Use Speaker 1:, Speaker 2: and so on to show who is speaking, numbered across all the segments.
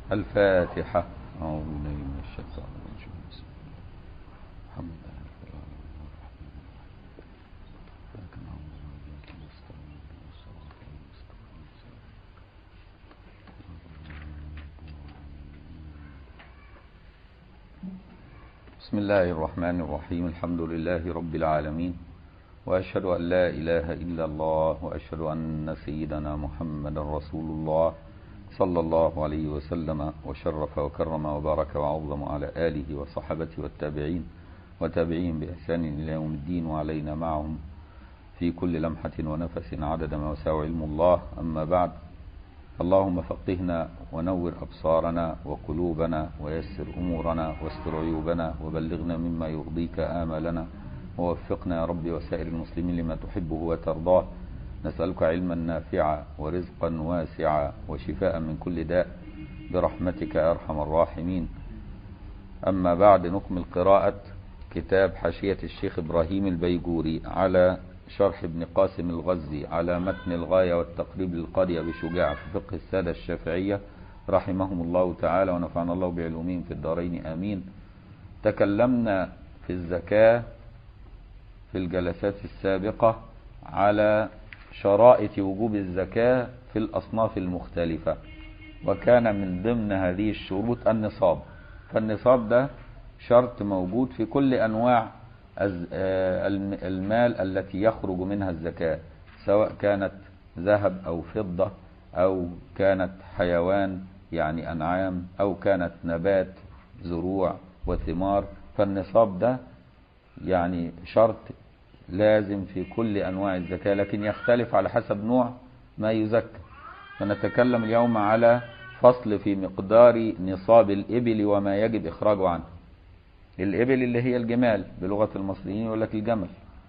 Speaker 1: الفاتحة أعوذ بالله من الشيطان الرجيم بسم الله الحمد لله رب العالمين الرحمن الرحيم إياك نعبد وإياك نستعين اهدنا الصراط المستقيم بسم الله الرحمن الرحيم الحمد لله رب العالمين وأشهد أن لا إله إلا الله وأشهد أن سيدنا محمد رسول الله صلى الله عليه وسلم وشرف وكرم وبارك وعظم على آله وصحبته والتابعين وتابعين بإحسان إلى يوم الدين وعلينا معهم في كل لمحة ونفس عدد ما وسع علم الله أما بعد اللهم فقهنا ونور أبصارنا وقلوبنا ويسر أمورنا واستر عيوبنا وبلغنا مما يرضيك آمالنا ووفقنا يا رب وسائر المسلمين لما تحبه وترضاه نسألك علما نافعا ورزقا واسعا وشفاء من كل داء برحمتك يا أرحم الراحمين أما بعد نكمل قراءة كتاب حاشية الشيخ إبراهيم البيجوري على شرح ابن قاسم الغزي على متن الغاية والتقريب للقرية بشجاع في فقه السادة الشافعية رحمهم الله تعالى ونفعنا الله بعلومهم في الدارين آمين تكلمنا في الزكاة في الجلسات السابقة على شرائط وجوب الزكاة في الأصناف المختلفة وكان من ضمن هذه الشروط النصاب فالنصاب ده شرط موجود في كل أنواع المال التي يخرج منها الزكاة سواء كانت ذهب أو فضة أو كانت حيوان يعني أنعام أو كانت نبات زروع وثمار فالنصاب ده يعني شرط لازم في كل أنواع الزكاة لكن يختلف على حسب نوع ما يزكى فنتكلم اليوم على فصل في مقدار نصاب الإبل وما يجب إخراجه عنه الإبل اللي هي الجمال بلغة المصريين يقول لك الجمل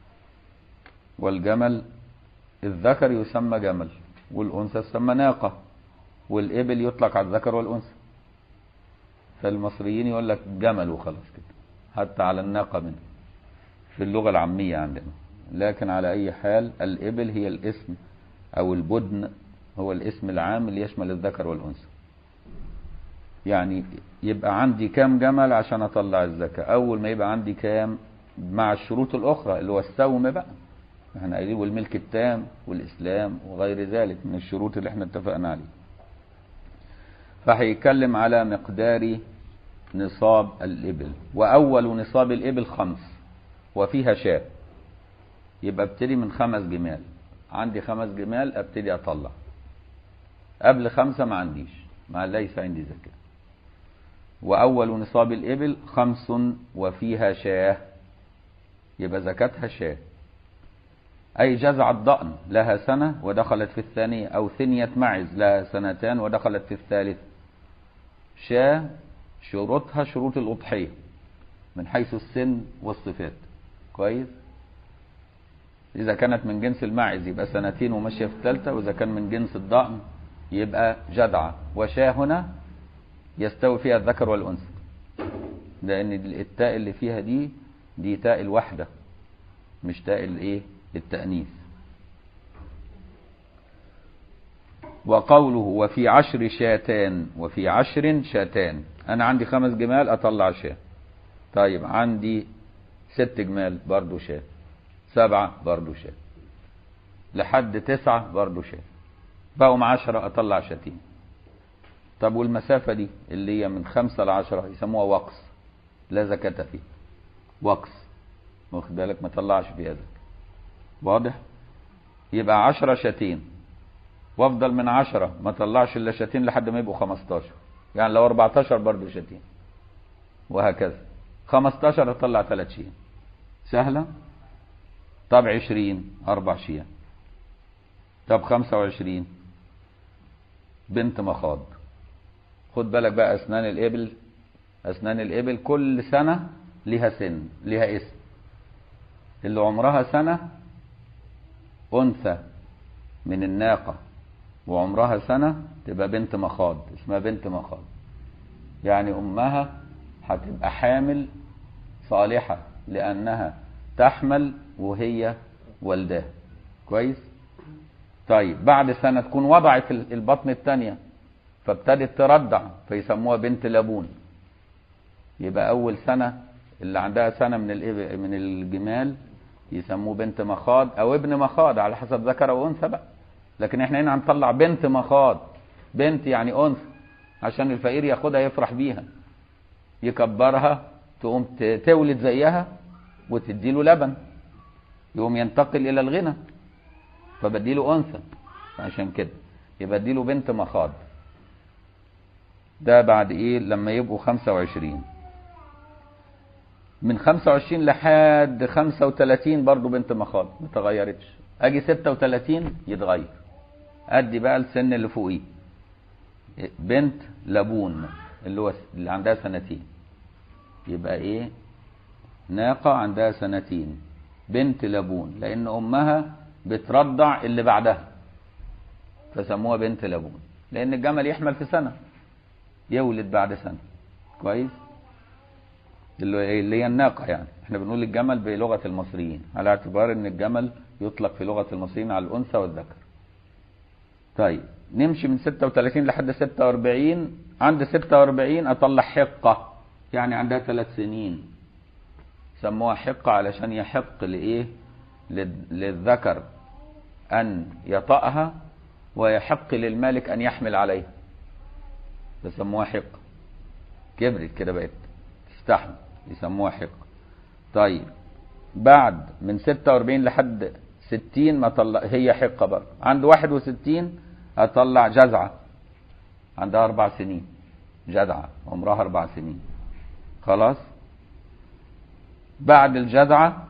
Speaker 1: والجمل الذكر يسمى جمل والأنثى تسمى ناقة والإبل يطلق على الذكر والأنثى فالمصريين يقول لك جمل وخلاص كده حتى على الناقة منه في اللغة العامية عندنا لكن على أي حال الإبل هي الاسم أو البدن هو الاسم العام اللي يشمل الذكر والأنثى يعني يبقى عندي كام جمل عشان أطلع الزكاة أول ما يبقى عندي كام مع الشروط الأخرى اللي هو السوم بقى احنا قايلين والملك التام والإسلام وغير ذلك من الشروط اللي احنا اتفقنا عليه فهيتكلم على مقدار نصاب الإبل وأول نصاب الإبل خمس وفيها شاة يبقى ابتدي من خمس جمال عندي خمس جمال ابتدي اطلع قبل خمسة ما عنديش ما ليس عندي زكاة وأول نصاب الإبل خمس وفيها شاة يبقى زكاتها شاة أي جزع الضأن لها سنة ودخلت في الثانية أو ثنية معز لها سنتان ودخلت في الثالث شاة شروطها شروط الأضحية من حيث السن والصفات كويس إذا كانت من جنس الماعز يبقى سنتين وماشية في الثالثة وإذا كان من جنس الضأن يبقى جدعة وشاة هنا يستوي فيها الذكر والأنثى لأن التاء اللي فيها دي دي تاء الوحدة مش تاء الايه التأنيث وقوله وفي عشر شاتان وفي عشر شاتان أنا عندي خمس جمال أطلع شاه طيب عندي ست جمال برضو شاه سبعة برضو شاه لحد تسعة برضو شاه بقوا عشرة أطلع شاتين طب والمسافة دي اللي هي من خمسة لعشرة يسموها وقص لا زكاة فيه وقص واخد بالك ما طلعش فيها زكاة واضح يبقى عشرة شاتين وافضل من عشرة ما طلعش الا شاتين لحد ما يبقوا خمستاشر يعني لو 14 برضو شاتين وهكذا 15 اطلع ثلاث شيئين سهلة طب 20 أربع شيئين طب 25 بنت مخاض خد بالك بقى أسنان الإبل أسنان الإبل كل سنة لها سن لها اسم اللي عمرها سنة أنثى من الناقة وعمرها سنة تبقى بنت مخاض اسمها بنت مخاض يعني أمها هتبقى حامل صالحة لأنها تحمل وهي والداه كويس طيب بعد سنة تكون وضعت البطن الثانية فابتدت ترضع فيسموها بنت لبون يبقى اول سنه اللي عندها سنه من الإب- من الجمال يسموه بنت مخاض او ابن مخاض على حسب ذكر او انثى بقى لكن احنا هنا هنطلع بنت مخاض بنت يعني انثى عشان الفقير ياخدها يفرح بيها يكبرها تقوم ت- تولد زيها وتديله لبن يقوم ينتقل الى الغنى فبديله انثى عشان كده يبقى اديله بنت مخاض ده بعد ايه لما يبقوا 25 من 25 لحد 35 برضو بنت مخاض ما تغيرتش اجي 36 يتغير ادي بقى السن اللي فوقيه بنت لبون اللي هو اللي عندها سنتين يبقى ايه ناقة عندها سنتين بنت لبون لان امها بترضع اللي بعدها فسموها بنت لبون لان الجمل يحمل في سنة يولد بعد سنة كويس اللي اللي هي الناقة يعني احنا بنقول الجمل بلغة المصريين على اعتبار ان الجمل يطلق في لغة المصريين على الانثى والذكر طيب نمشي من 36 لحد 46 عند 46 اطلع حقة يعني عندها ثلاث سنين سموها حقة علشان يحق لإيه لل- للذكر أن يطأها ويحق للمالك أن يحمل عليها فسموها حقة كبرت كده بقت تستحمل يسموها حقة طيب بعد من 46 لحد 60 ما طلع هي حقة برضه عند 61 اطلع جزعة عندها اربع سنين جدعة عمرها اربع سنين خلاص بعد الجدعة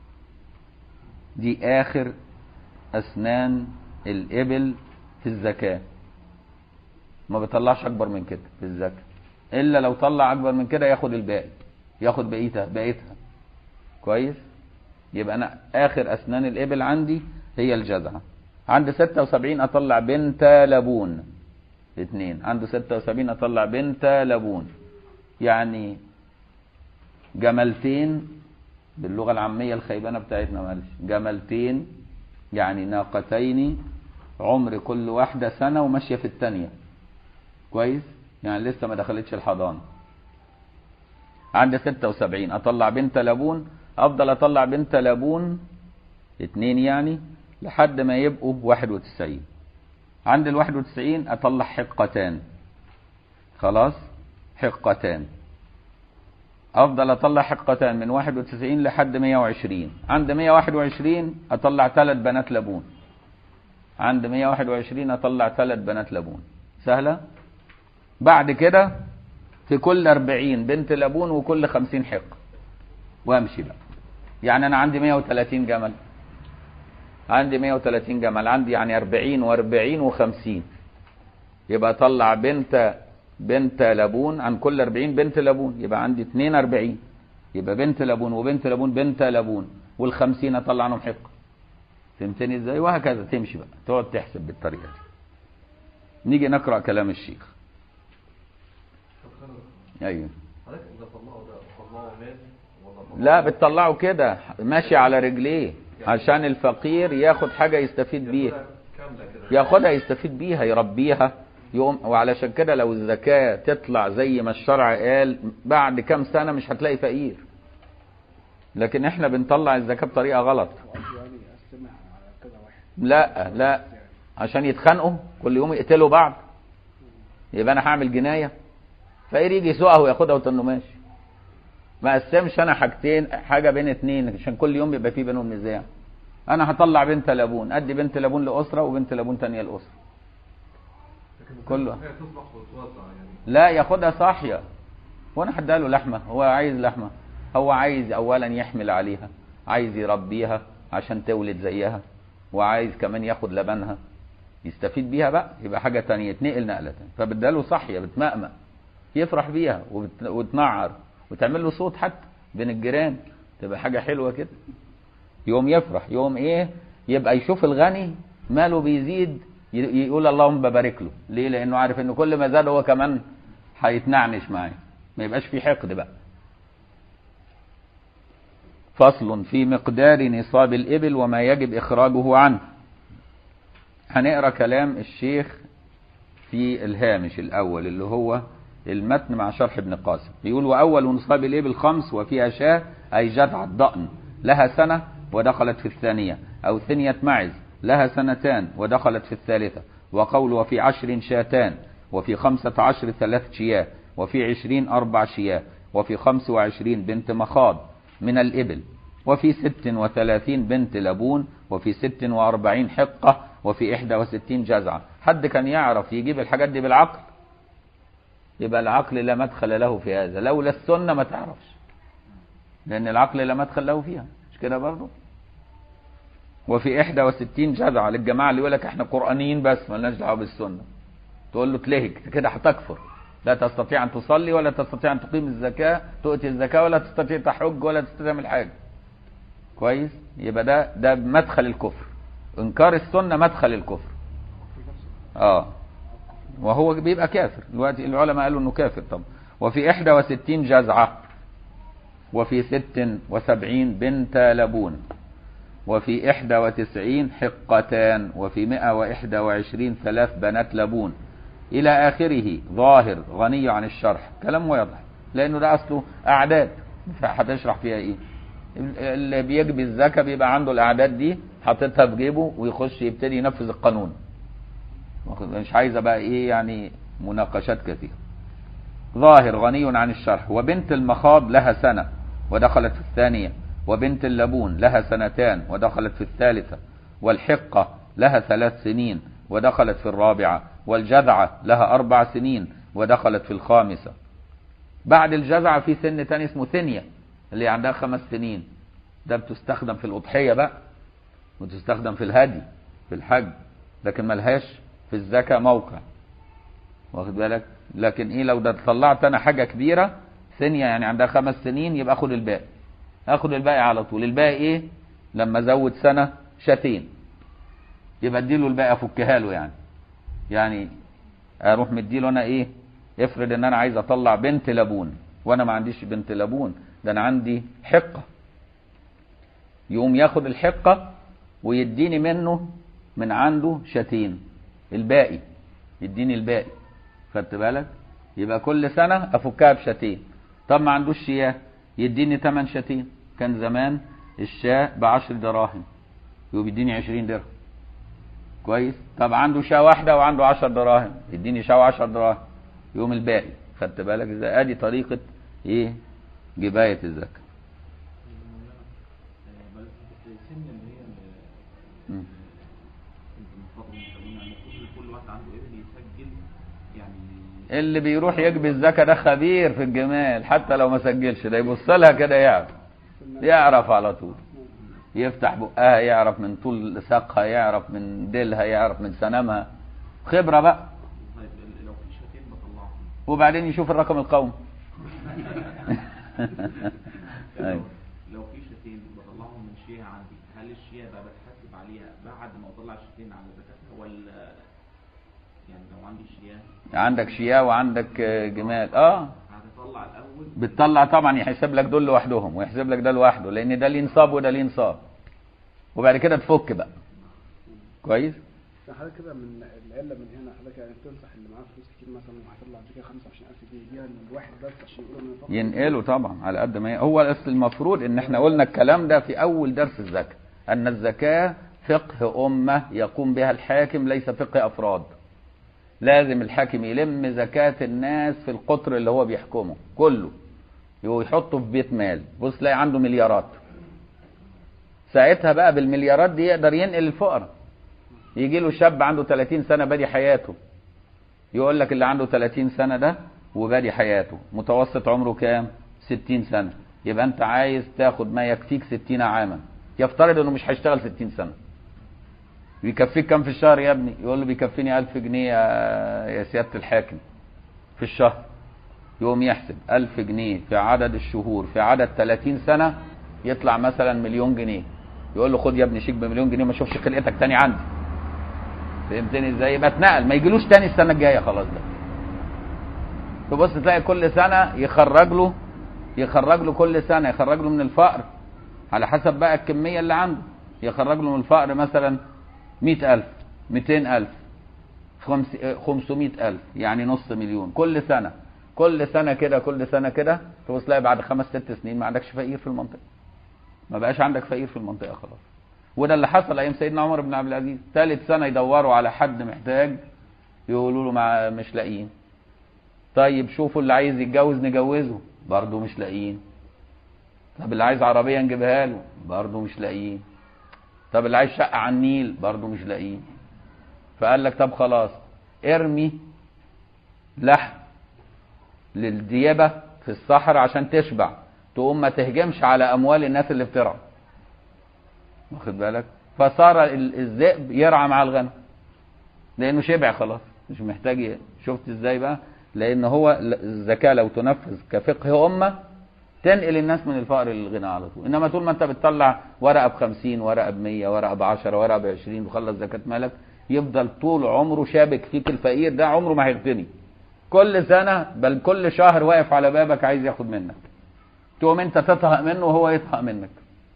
Speaker 1: دي اخر اسنان الابل في الزكاة ما بيطلعش اكبر من كده في الزكاة الا لو طلع اكبر من كده ياخد الباقي ياخد بقيتها بقيتها كويس يبقى انا اخر اسنان الابل عندي هي الجذعه عند 76 اطلع بنت لبون اثنين عنده 76 اطلع بنت لبون يعني جملتين باللغه العاميه الخيبانه بتاعتنا معلش جملتين يعني ناقتين عمر كل واحده سنه وماشيه في الثانيه كويس يعني لسه ما دخلتش الحضانه عند 76 اطلع بنت لبون افضل اطلع بنت لبون اتنين يعني لحد ما يبقوا 91 عند ال 91 اطلع حقتان خلاص حقتان افضل اطلع حقتان من 91 لحد 120 عند 121 اطلع ثلاث بنات لبون عند 121 اطلع ثلاث بنات لبون سهله بعد كده في كل 40 بنت لبون وكل 50 حق وامشي بقى يعني انا عندي 130 جمل عندي 130 جمل عندي يعني 40 و40 و50 يبقى اطلع بنت بنت لبون عن كل 40 بنت لبون يبقى عندي 42 يبقى بنت لبون وبنت لبون بنت لبون وال50 اطلع عنهم حق فهمتني ازاي وهكذا تمشي بقى تقعد تحسب بالطريقه دي نيجي نقرا كلام الشيخ ايوه
Speaker 2: حضرتك اللي طلعه ده طلعه مال ولا طلعه
Speaker 1: لا بتطلعه كده ماشي على رجليه عشان الفقير ياخد حاجة يستفيد بيها
Speaker 2: كامله كده
Speaker 1: ياخدها يستفيد بيها يربيها يقوم وعلشان كده لو الزكاة تطلع زي ما الشرع قال بعد كام سنة مش هتلاقي فقير لكن احنا بنطلع الزكاة بطريقة غلط
Speaker 3: وقصده يعني يقسمها على كذا واحد
Speaker 1: لا لا عشان يتخانقوا كل يوم يقتلوا بعض يبقى انا هعمل جناية فقير يجي يسوقها وياخدها وتنه ماشي ما اقسمش انا حاجتين حاجة بين اتنين عشان كل يوم يبقى في بينهم نزاع انا هطلع بنت لبون ادي بنت لبون لاسرة وبنت لبون تانية لاسرة
Speaker 2: لكن
Speaker 1: كله.
Speaker 2: هي تصبح وتوزع يعني
Speaker 1: لا ياخدها صاحية وانا هديها له لحمة هو عايز لحمة هو عايز اولا يحمل عليها عايز يربيها عشان تولد زيها وعايز كمان ياخد لبنها يستفيد بيها بقى يبقى حاجة تانية تنقل نقلة تانية فبديها له صاحية بتمأمأ يفرح بيها وبت... وتنعر وتعمل له صوت حتى بين الجيران تبقى حاجة حلوة كده يوم يفرح يوم ايه يبقى يشوف الغني ماله بيزيد ي- يقول اللهم ببارك له ليه لانه عارف انه كل ما زاد هو كمان هيتنعنش معاه ما يبقاش في حقد بقى فصل في مقدار نصاب الإبل وما يجب إخراجه عنه هنقرأ كلام الشيخ في الهامش الأول اللي هو المتن مع شرح ابن قاسم يقول وأول نصاب الإبل خمس وفيها شاة أي جذعة ضأن لها سنة ودخلت في الثانية أو ثنية معز لها سنتان ودخلت في الثالثة وقول وفي عشر شاتان وفي خمسة عشر ثلاث شياه وفي عشرين أربع شياه وفي خمس وعشرين بنت مخاض من الإبل وفي ست وثلاثين بنت لبون وفي ست وأربعين حقة وفي إحدى وستين جزعة حد كان يعرف يجيب الحاجات دي بالعقل يبقى العقل لا مدخل له في هذا لولا السنة ما تعرفش لأن العقل لا مدخل له فيها مش كده برضه وفي 61 جذعة للجماعة اللي يقول لك احنا قرآنيين بس مالناش دعوة بالسنة تقول له تلهج كده هتكفر لا تستطيع أن تصلي ولا تستطيع أن تقيم الزكاة تؤتي الزكاة ولا تستطيع تحج ولا تستطيع تعمل حاجة كويس يبقى ده ده مدخل الكفر انكار السنة مدخل الكفر اه وهو بيبقى كافر دلوقتي العلماء قالوا انه كافر طب وفي 61 جزعة وفي 76 بنت لبون وفي 91 حقتان وفي 121 ثلاث بنات لبون إلى آخره ظاهر غني عن الشرح كلام واضح لأنه ده أصله أعداد فهتشرح فيها إيه اللي بيجبي الزكاة بيبقى عنده الأعداد دي حاططها في جيبه ويخش يبتدي ينفذ القانون مش عايزة بقى إيه يعني مناقشات كثيرة ظاهر غني عن الشرح وبنت المخاض لها سنة ودخلت في الثانية وبنت اللبون لها سنتان ودخلت في الثالثة والحقة لها ثلاث سنين ودخلت في الرابعة والجذعة لها أربع سنين ودخلت في الخامسة بعد الجذعة في سن تاني اسمه ثنية اللي عندها خمس سنين ده بتستخدم في الأضحية بقى وتستخدم في الهدي في الحج لكن ملهاش في الزكاة موقع واخد بالك لكن ايه لو ده طلعت انا حاجة كبيرة ثانية يعني عندها خمس سنين يبقى اخد الباقي اخد الباقي على طول الباقي ايه لما ازود سنة شاتين يبقى اديله الباقي افكها له يعني يعني اروح مديله انا ايه افرض ان انا عايز اطلع بنت لبون وانا ما عنديش بنت لبون ده انا عندي حقة يقوم ياخد الحقة ويديني منه من عنده شاتين الباقي يديني الباقي خدت بالك يبقى كل سنة افكها بشاتين طب ما عندوش شياه يديني 8 شاتين كان زمان الشاة بعشر دراهم يبقى يديني 20 درهم كويس طب عنده شاة واحدة وعنده 10 دراهم يديني شاة 10 دراهم يقوم الباقي خدت بالك ازاي ادي طريقة ايه جباية الزكاة
Speaker 2: السن اللي هي
Speaker 1: مم.
Speaker 2: المفروض كل واحد عنده ابن يسجل يعني
Speaker 1: اللي بيروح يجبي الزكاة ده خبير في الجمال حتى لو ما سجلش ده يبص لها كده يعرف يعرف على طول يفتح بقها يعرف من طول ساقها يعرف من ديلها يعرف من سنامها خبرة بقى
Speaker 2: طيب ال- لو في شاتين بطلعهم
Speaker 1: وبعدين يشوف الرقم القومي أيوة.
Speaker 2: لو في شاتين بطلعهم من شيء عندي هل الشيء بقى بتحاسب عليها بعد ما اطلع شاتين على زكاتها ولا يعني لو عندي شياه
Speaker 1: عندك شياه وعندك آه، جمال اه
Speaker 2: هتطلع الاول
Speaker 1: بتطلع طبعا يحسب لك دول لوحدهم ويحسب لك ده لوحده لان ده ليه نصاب وده ليه نصاب وبعد كده تفك بقى كويس
Speaker 3: حضرتك كده من العله من هنا حضرتك يعني تنصح اللي معاه فلوس كتير مثلا وهيطلع زكاه 25000 جنيه يديها للواحد بس عشان يقولوا انه فقط
Speaker 1: ينقله طبعا على قد ما ي- هو اصل المفروض ان احنا قلنا الكلام ده في اول درس الزكاه ان الزكاه فقه امه يقوم بها الحاكم ليس فقه افراد لازم الحاكم يلم زكاه الناس في القطر اللي هو بيحكمه كله ويحطه في بيت مال بص تلاقي عنده مليارات ساعتها بقى بالمليارات دي يقدر ينقل الفقراء يجي له شاب عنده 30 سنه بادي حياته يقول لك اللي عنده 30 سنة ده وبادي حياته متوسط عمره كام 60 سنة يبقى انت عايز تاخد ما يكفيك 60 عاما يفترض انه مش هيشتغل 60 سنة بيكفيك كام في الشهر يا ابني يقول له بيكفيني 1000 جنيه يا يا سيادة الحاكم في الشهر يقوم يحسب 1000 جنيه في عدد الشهور في عدد 30 سنة يطلع مثلا مليون جنيه يقول له خد يا ابني شيك بمليون جنيه ما اشوفش خلقتك تاني عندي فهمتني ازاي يبقى اتنقل ما يجيلوش تاني السنه الجايه خلاص ده تبص تلاقي كل سنه يخرج له يخرج له كل سنه يخرج له من الفقر على حسب بقى الكميه اللي عنده يخرج له من الفقر مثلا 100000 200000 خمس- آه، 500 ألف يعني نص مليون كل سنة كل سنة كده كل سنة كده تبص تلاقي بعد خمس ست سنين ما عندكش فقير في المنطقة ما بقاش عندك فقير في المنطقة خلاص وده اللي حصل أيام سيدنا عمر بن عبد العزيز ثالث سنة يدوروا على حد محتاج يقولوا له مع مش لاقيين طيب شوفوا اللي عايز يتجوز نجوزه برضه مش لاقيين طب اللي عايز عربية نجيبها له برضه مش لاقيين طب اللي عايز شقة على النيل برضه مش لاقيين فقال لك طب خلاص ارمي لحم للديابة في الصحراء عشان تشبع تقوم ما تهجمش على أموال الناس اللي بترعى واخد بالك فصار ال- الذئب يرعى مع الغنم لأنه شبع خلاص مش محتاج ي- شفت ازاي بقى لأن هو ل- الزكاة لو تنفذ كفقه أمة تنقل الناس من الفقر للغنى على طول انما طول ما انت بتطلع ورقه ب 50 ورقه ب 100 ورقه ب 10 ورقه ب 20 وخلص زكاه مالك يفضل طول عمره شابك فيك الفقير ده عمره ما هيغتني كل سنه بل كل شهر واقف على بابك عايز ياخد منك تقوم انت تطهق منه وهو يطهق منك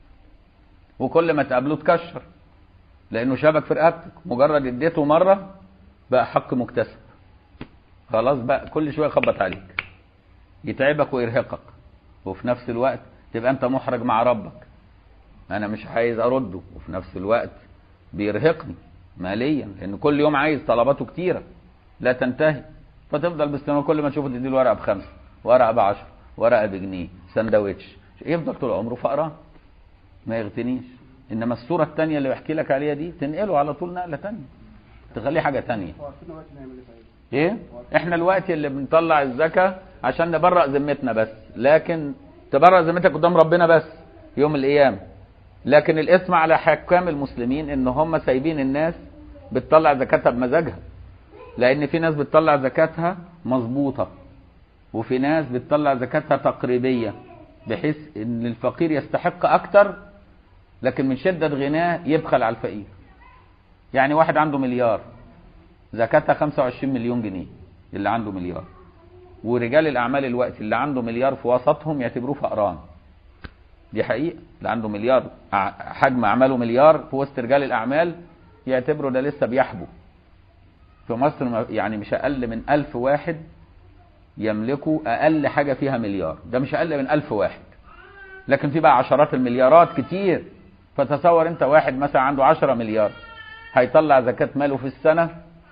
Speaker 1: وكل ما تقابله تكشر لانه شبك في رقبتك مجرد اديته مره بقى حق مكتسب خلاص بقى كل شويه يخبط عليك يتعبك ويرهقك وفي نفس الوقت تبقى انت محرج مع ربك انا مش عايز ارده وفي نفس الوقت بيرهقني ماليا لان كل يوم عايز طلباته كتيره لا تنتهي فتفضل باستمرار كل ما تشوفه تديله ورقه بخمسه ورقه بعشره ورقه بجنيه سندوتش يفضل طول عمره فقران ما يغتنيش انما الصوره الثانيه اللي بحكي لك عليها دي تنقله على طول نقله ثانيه تخليه حاجه ثانيه
Speaker 3: هو عارفين وقت نعمل ايه طيب
Speaker 1: ايه احنا الوقت اللي بنطلع الزكاة عشان نبرأ ذمتنا بس لكن تبرأ ذمتك قدام ربنا بس يوم القيامة لكن الاسم على حكام المسلمين ان هم سايبين الناس بتطلع زكاتها بمزاجها لان في ناس بتطلع زكاتها مظبوطة وفي ناس بتطلع زكاتها تقريبية بحيث ان الفقير يستحق اكتر لكن من شدة غناه يبخل على الفقير يعني واحد عنده مليار زكاتها 25 مليون جنيه اللي عنده مليار ورجال الاعمال الوقت اللي عنده مليار في وسطهم يعتبروه فقران دي حقيقه اللي عنده مليار ع- حجم اعماله مليار في وسط رجال الاعمال يعتبروا ده لسه بيحبو في مصر ما- يعني مش اقل من ألف واحد يملكوا اقل حاجه فيها مليار ده مش اقل من ألف واحد لكن في بقى عشرات المليارات كتير فتصور انت واحد مثلا عنده 10 مليار هيطلع زكاه ماله في السنه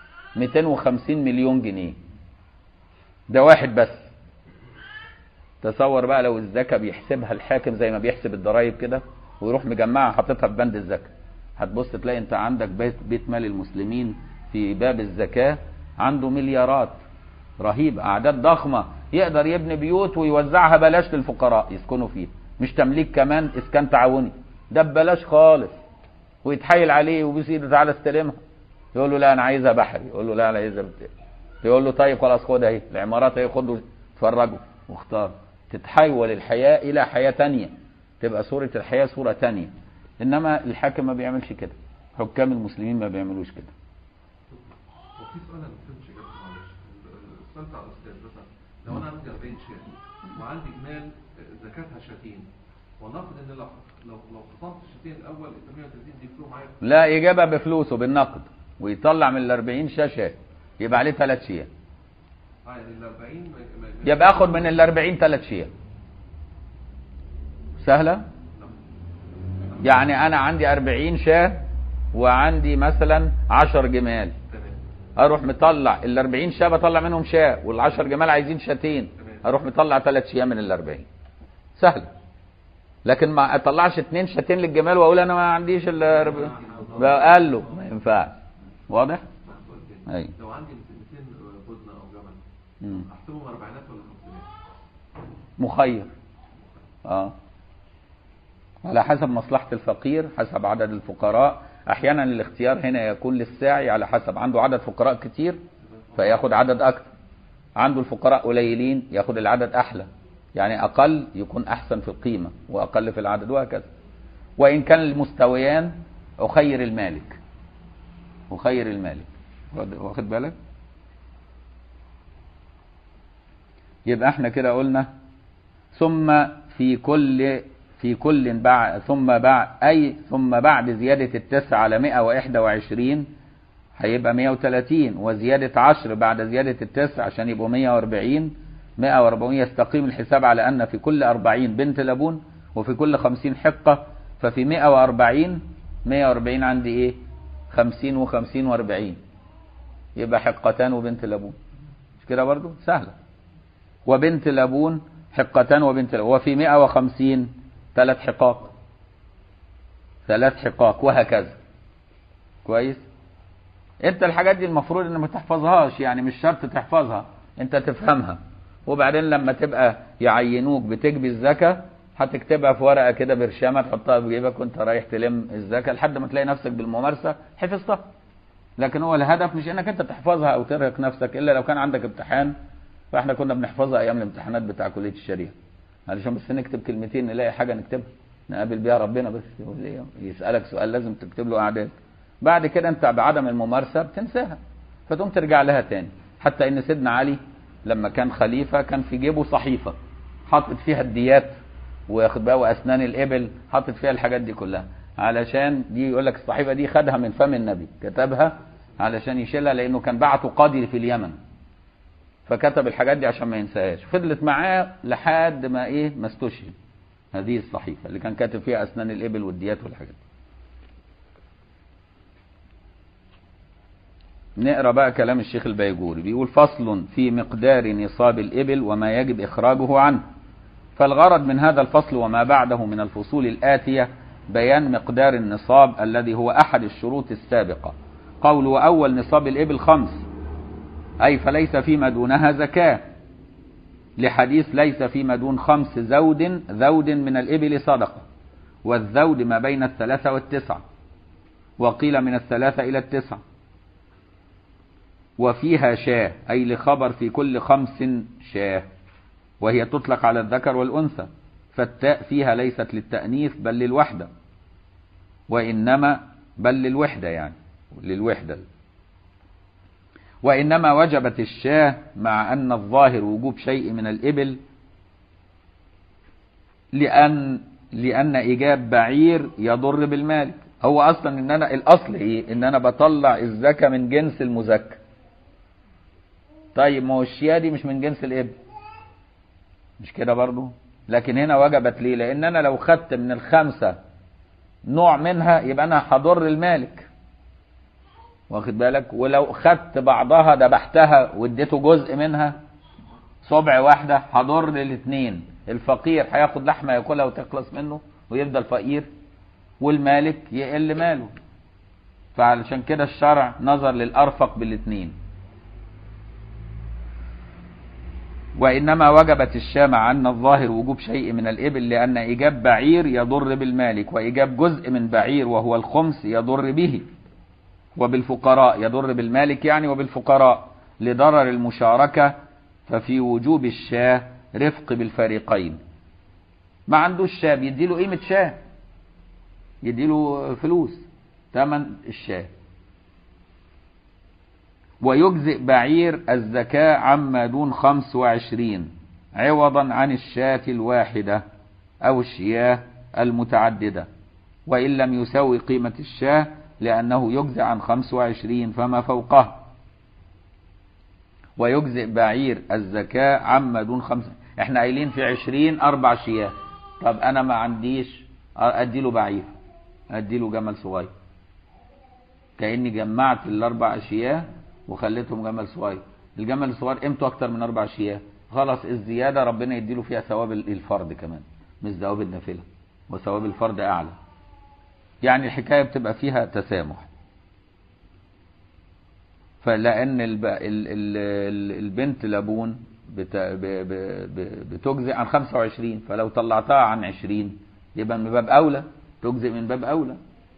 Speaker 1: 250 مليون جنيه ده واحد بس تصور بقى لو الزكاة بيحسبها الحاكم زي ما بيحسب الضرايب كده ويروح مجمعها حاططها في بند الزكاة هتبص تلاقي انت عندك بيت, بيت مال المسلمين في باب الزكاة عنده مليارات رهيبة أعداد ضخمة يقدر يبني بيوت ويوزعها بلاش للفقراء يسكنوا فيها مش تمليك كمان إسكان تعاوني ده ببلاش خالص ويتحايل عليه وبيس ايده تعالى استلمها يقول له لا انا عايزها بحري يقول له لا انا عايزها بت... يقول له طيب خلاص خدها اهي العمارات اهي خدوا اتفرجوا واختار تتحول الحياه الى حياه تانية تبقى صوره الحياه صوره تانية انما الحاكم ما بيعملش كده حكام المسلمين ما بيعملوش كده
Speaker 4: وفي سؤال انا ما فهمتش اجابته معلش السؤال بتاع الاستاذ مثلا لو انا عندي 40 شاة وعندي جمال زكاتها شاتين ونفرض ان لو لو لو خصمت الشاتين الاول ال 130 دي كلهم معايا
Speaker 1: لا يجيبها بفلوسه بالنقد ويطلع من ال 40 شاشه يبقى عليه ثلاث شياه
Speaker 4: اه يعني ال 40 ما- ما-
Speaker 1: يبقى اخد من ال 40 ثلاث شياه سهله يعني انا عندي 40 شاه وعندي مثلا 10 جمال
Speaker 4: تمام
Speaker 1: اروح مطلع ال 40 شاه بطلع منهم شاه وال 10 جمال عايزين شاتين اروح مطلع ثلاث شياه من ال 40 سهل لكن ما اطلعش اثنين شاتين للجمال واقول انا ما عنديش ال 40 بقى قال له ما ينفعش واضح؟
Speaker 4: طب سؤال تاني
Speaker 1: ايوه
Speaker 4: لو عندي 200 بوزنه او جمل
Speaker 1: مم.
Speaker 4: احسبهم اربعينات ولا خمسينات؟
Speaker 1: مخير اه على حسب مصلحة الفقير حسب عدد الفقراء احيانا الاختيار هنا يكون للساعي على حسب عنده عدد فقراء كتير فياخد عدد اكتر عنده الفقراء قليلين ياخد العدد احلى يعني اقل يكون احسن في القيمة واقل في العدد وهكذا وان كان المستويان اخير المالك اخير المالك واخد- واخد بالك يبقى احنا كده قلنا ثم في كل في كل بعد ثم بعد أي ثم بعد زيادة التسع على 121 هيبقى 130 وزيادة 10 بعد زيادة التسع عشان يبقوا 140 140 يستقيم الحساب على أن في كل 40 بنت لبون وفي كل 50 حقة ففي 140 140 عندي ايه 50 و50 و40 يبقى حقتان وبنت لبون مش كده برضو سهلة وبنت لبون حقتان وبنت لبون وفي 150 ثلاث حقاق ثلاث حقاق وهكذا كويس انت الحاجات دي المفروض ان ما تحفظهاش يعني مش شرط تحفظها انت تفهمها وبعدين لما تبقى يعينوك بتجبي الزكاة هتكتبها في ورقة كده برشامة تحطها في جيبك وانت رايح تلم الزكاة لحد ما تلاقي نفسك بالممارسة حفظتها لكن هو الهدف مش انك انت تحفظها او ترهق نفسك الا لو كان عندك امتحان فاحنا كنا بنحفظها ايام الامتحانات بتاع كلية الشريعة علشان بس نكتب كلمتين نلاقي حاجة نكتبها نقابل بيها ربنا بس يقول ايه يسألك سؤال لازم تكتب له اعداد بعد كده انت بعدم الممارسة بتنساها فتقوم ترجع لها تاني حتى ان سيدنا علي لما كان خليفة كان في جيبه صحيفة حاطط فيها الديات واخد بقى واسنان الابل حاطط فيها الحاجات دي كلها علشان دي يقول لك الصحيفة دي خدها من فم النبي كتبها علشان يشيلها لانه كان بعته قاضي في اليمن فكتب الحاجات دي عشان ما ينساهاش فضلت معاه لحد ما ايه ما استشهد هذه الصحيفة اللي كان كاتب فيها اسنان الابل والديات والحاجات دي نقرا بقى كلام الشيخ البيجوري بيقول فصل في مقدار نصاب الإبل وما يجب إخراجه عنه فالغرض من هذا الفصل وما بعده من الفصول الآتية بيان مقدار النصاب الذي هو أحد الشروط السابقة قول وأول نصاب الإبل خمس أي فليس فيما دونها زكاة لحديث ليس فيما دون خمس زود ذود من الإبل صدقة والذود ما بين الثلاثة والتسعة وقيل من الثلاثة إلى التسعة وفيها شاه أي لخبر في كل خمس شاه وهي تطلق على الذكر والأنثى فالتاء فيها ليست للتأنيث بل للوحدة وإنما بل للوحدة يعني للوحدة وإنما وجبت الشاه مع أن الظاهر وجوب شيء من الإبل لأن لأن إيجاب بعير يضر بالمال هو أصلا إن أنا الأصل إيه؟ إن أنا بطلع الزكاة من جنس المزكى طيب ما هو الشياه دي مش من جنس الإبل مش كده برضو لكن هنا وجبت ليه لأن أنا لو خدت من الخمسة نوع منها يبقى أنا هضر المالك واخد بالك ولو خدت بعضها ذبحتها واديته جزء منها صبع واحدة هضر الاثنين الفقير هياخد لحمة ياكلها وتخلص منه ويفضل فقير والمالك يقل ماله فعلشان كده الشرع نظر للأرفق بالاثنين وإنما وجبت الشاة مع أن الظاهر وجوب شيء من الإبل لأن إيجاب بعير يضر بالمالك وإيجاب جزء من بعير وهو الخمس يضر به وبالفقراء يضر بالمالك يعني وبالفقراء لضرر المشاركة ففي وجوب الشاة رفق بالفريقين ما عندوش شاة بيديله قيمة شاة يديله فلوس ثمن الشاة ويجزئ بعير الزكاة عما دون خمس وعشرين عوضا عن الشاة الواحدة أو الشياه المتعددة وإن لم يسوي قيمة الشاه لأنه يجزئ عن خمس وعشرين فما فوقه ويجزئ بعير الزكاة عما دون خمس احنا قايلين في عشرين أربع شياه طب أنا ما عنديش أديله بعير أديله جمل صغير كأني جمعت الأربع شياه وخليتهم جمل صغير الجمل الصغير قيمته اكتر من اربع شياه خلاص الزياده ربنا يديله فيها ثواب الفرد كمان مش ثواب النافله وثواب الفرد اعلى يعني الحكايه بتبقى فيها تسامح فلان الب... ال... ال... البنت لابون بت... ب... ب... ب... بتجزئ عن 25 فلو طلعتها عن 20 يبقى من باب اولى تجزئ من باب اولى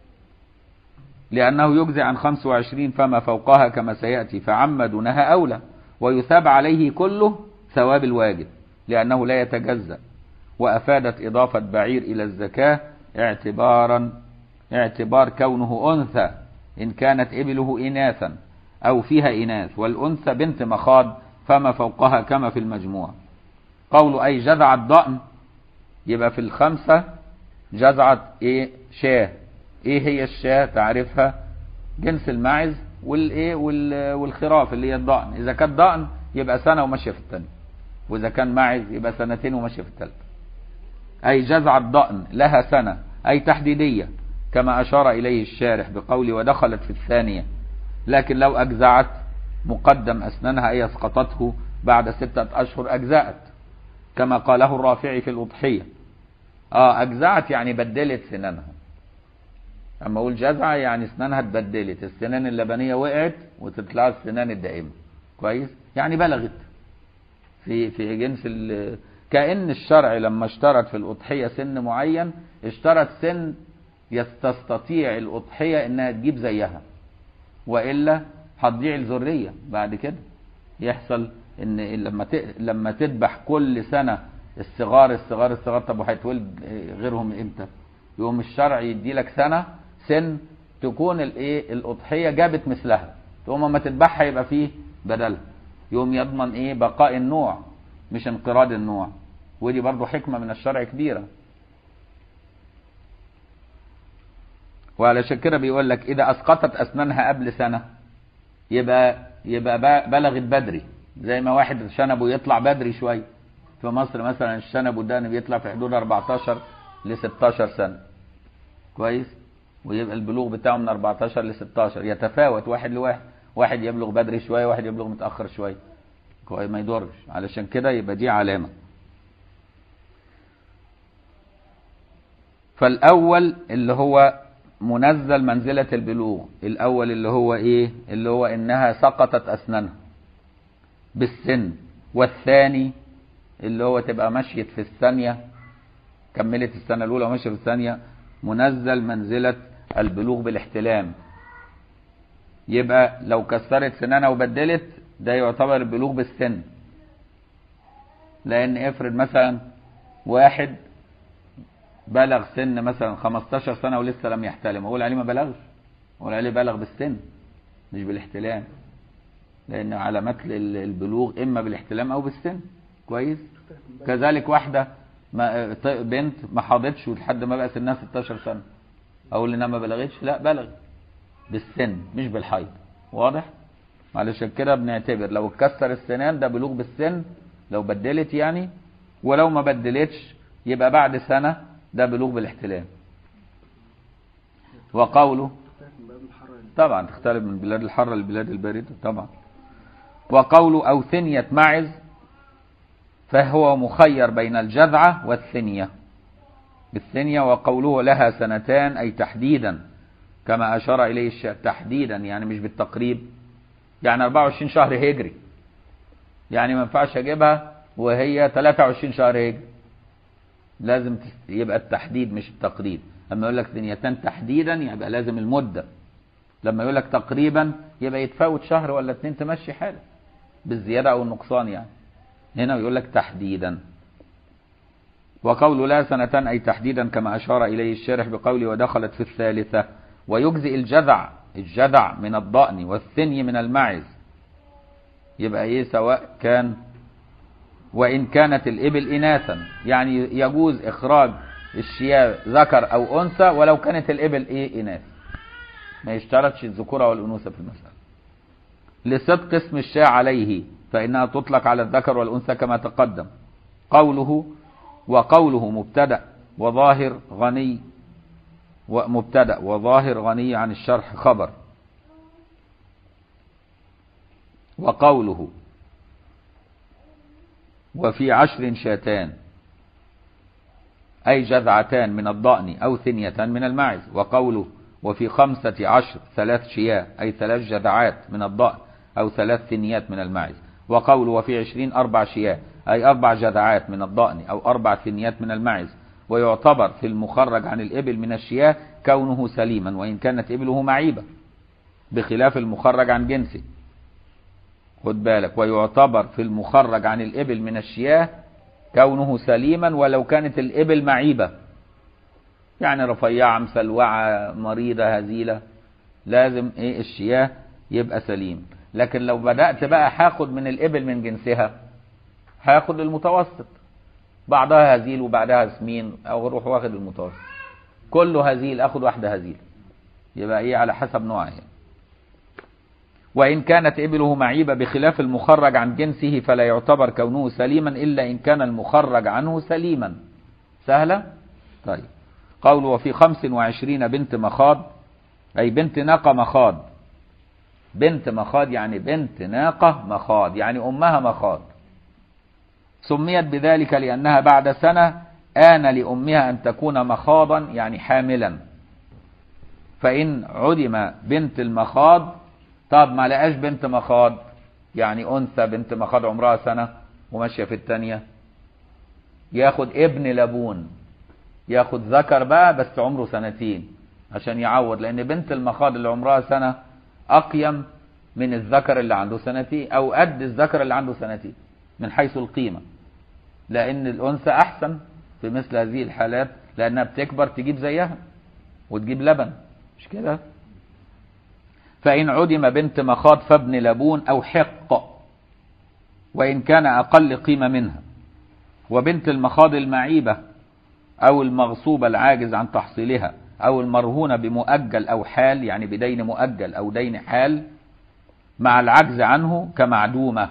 Speaker 1: لأنه يجزي عن 25 فما فوقها كما سيأتي فعم دونها أولى ويثاب عليه كله ثواب الواجب لأنه لا يتجزأ وأفادت إضافة بعير إلى الزكاة اعتبارا اعتبار كونه أنثى إن كانت إبله إناثا أو فيها إناث والأنثى بنت مخاض فما فوقها كما في المجموع قول أي جذع الضأن يبقى في الخمسة جذعت إيه شاه ايه هي الشاة تعرفها جنس الماعز والايه وال- والخراف اللي هي الضأن اذا كانت ضأن يبقى سنه وماشيه في الثانيه واذا كان ماعز يبقى سنتين وماشيه في الثالثه اي جزع الضأن لها سنه اي تحديديه كما اشار اليه الشارح بقوله ودخلت في الثانيه لكن لو اجزعت مقدم اسنانها اي اسقطته بعد سته اشهر اجزات كما قاله الرافعي في الاضحيه اه اجزعت يعني بدلت سنانها اما اقول جزعه يعني اسنانها اتبدلت السنان اللبنيه وقعت وتطلع السنان الدائمه كويس يعني بلغت في في جنس ال- كأن الشرع لما اشترط في الأضحية سن معين اشترط سن يستطيع الأضحية إنها تجيب زيها وإلا هتضيع الذرية بعد كده يحصل إن لما ت- لما تذبح كل سنة الصغار الصغار الصغار طب وهيتولد غيرهم امتى؟ يقوم الشرع يدي لك سنة سن تكون الايه الأضحية جابت مثلها تقوم اما تذبحها يبقى فيه بدلها يقوم يضمن ايه بقاء النوع مش انقراض النوع ودي برضو حكمة من الشرع كبيرة وعلشان كده بيقول لك إذا أسقطت أسنانها قبل سنة يبقى يبقى ب- بلغت بدري زي ما واحد شنبه يطلع بدري شوية في مصر مثلا الشنب والدقن بيطلع في حدود 14 ل 16 سنة كويس ويبقى البلوغ بتاعه من 14 ل 16 يتفاوت واحد لواحد واحد يبلغ بدري شوية واحد يبلغ متأخر شوية كويس ما يضرش علشان كده يبقى دي علامة فالأول اللي هو منزل منزلة البلوغ الأول اللي هو إيه اللي هو إنها سقطت أسنانها بالسن والثاني اللي هو تبقى مشيت في الثانية كملت السنة الأولى ومشيت في الثانية منزل منزلة البلوغ بالاحتلام يبقى لو كسرت سنانها وبدلت ده يعتبر البلوغ بالسن لأن افرض مثلا واحد بلغ سن مثلا 15 سنة ولسه لم يحتلم أقول عليه ما بلغش أقول عليه بلغ بالسن مش بالاحتلام لأن علامات ال- البلوغ إما بالاحتلام أو بالسن كويس كذلك واحدة ما ط- بنت ما حاضتش لحد ما بقى سنها 16 سنة أقول إنها ما بلغتش لا بلغ بالسن مش بالحيض واضح علشان كده بنعتبر لو اتكسر السنان ده بلوغ بالسن لو بدلت يعني ولو ما بدلتش يبقى بعد سنة ده بلوغ بالاحتلام وقوله
Speaker 3: تختلف من بلد الحر
Speaker 1: طبعا تختلف من بلاد الحارة للبلاد الباردة طبعا وقوله أو ثنية معز فهو مخير بين الجذعة والثنية بالثنية وقوله لها سنتان أي تحديدا كما أشار إليه الشيخ تحديدا يعني مش بالتقريب يعني 24 شهر هجري يعني ما ينفعش أجيبها وهي 23 شهر هجري لازم تس- يبقى التحديد مش التقريب أما يقول لك ثنيتان تحديدا يبقى لازم المدة لما يقول لك تقريبا يبقى يتفاوت شهر ولا اتنين تمشي حالك بالزيادة أو النقصان يعني هنا يقول لك تحديدا وقول لا سنتان أي تحديدا كما أشار إليه الشارح بقوله ودخلت في الثالثة ويجزئ الجذع الجذع من الضأن والثني من المعز يبقى إيه سواء كان وإن كانت الإبل إناثا يعني يجوز إخراج الشياه ذكر أو أنثى ولو كانت الإبل إيه إناث ما يشترطش الذكورة والأنوثة في المسألة لصدق اسم الشاة عليه فإنها تطلق على الذكر والأنثى كما تقدم قوله وقوله مبتدأ وظاهر غني ومبتدأ وظاهر غني عن الشرح خبر وقوله وفي عشر شاتان أي جذعتان من الضأن أو ثنية من الماعز وقوله وفي خمسة عشر ثلاث شياه أي ثلاث جذعات من الضأن أو ثلاث ثنيات من الماعز وقوله وفي عشرين أربع شياه أي أربع جذعات من الضأن أو أربع ثنيات من الماعز ويعتبر في المخرج عن الإبل من الشياه كونه سليما وإن كانت إبله معيبة بخلاف المخرج عن جنسه خد بالك ويعتبر في المخرج عن الإبل من الشياه كونه سليما ولو كانت الإبل معيبة يعني رفيعة مسلوعة مريضة هزيلة لازم ايه الشياه يبقى سليم لكن لو بدأت بقى هاخد من الإبل من جنسها هاخد المتوسط بعضها هزيل وبعدها سمين او اروح واخد المتوسط كله هزيل اخد واحدة هزيل يبقى ايه على حسب نوعها يعني. وإن كانت إبله معيبة بخلاف المخرج عن جنسه فلا يعتبر كونه سليما إلا إن كان المخرج عنه سليما سهلة؟ طيب قول وفي خمس وعشرين بنت مخاض أي بنت ناقة مخاض بنت مخاض يعني بنت ناقة مخاض يعني أمها مخاض سميت بذلك لأنها بعد سنة آن لأمها أن تكون مخاضا يعني حاملا فإن عدم بنت المخاض طب ما لقاش بنت مخاض يعني أنثى بنت مخاض عمرها سنة وماشية في التانية ياخد ابن لبون ياخد ذكر بقى بس عمره سنتين عشان يعوض لأن بنت المخاض اللي عمرها سنة أقيم من الذكر اللي عنده سنتين أو قد الذكر اللي عنده سنتين من حيث القيمة لأن الأنثى أحسن في مثل هذه الحالات لأنها بتكبر تجيب زيها وتجيب لبن مش كده فإن عدم بنت مخاض فابن لبون أو حق وإن كان أقل قيمة منها وبنت المخاض المعيبة أو المغصوبة العاجز عن تحصيلها أو المرهونة بمؤجل أو حال يعني بدين مؤجل أو دين حال مع العجز عنه كمعدومة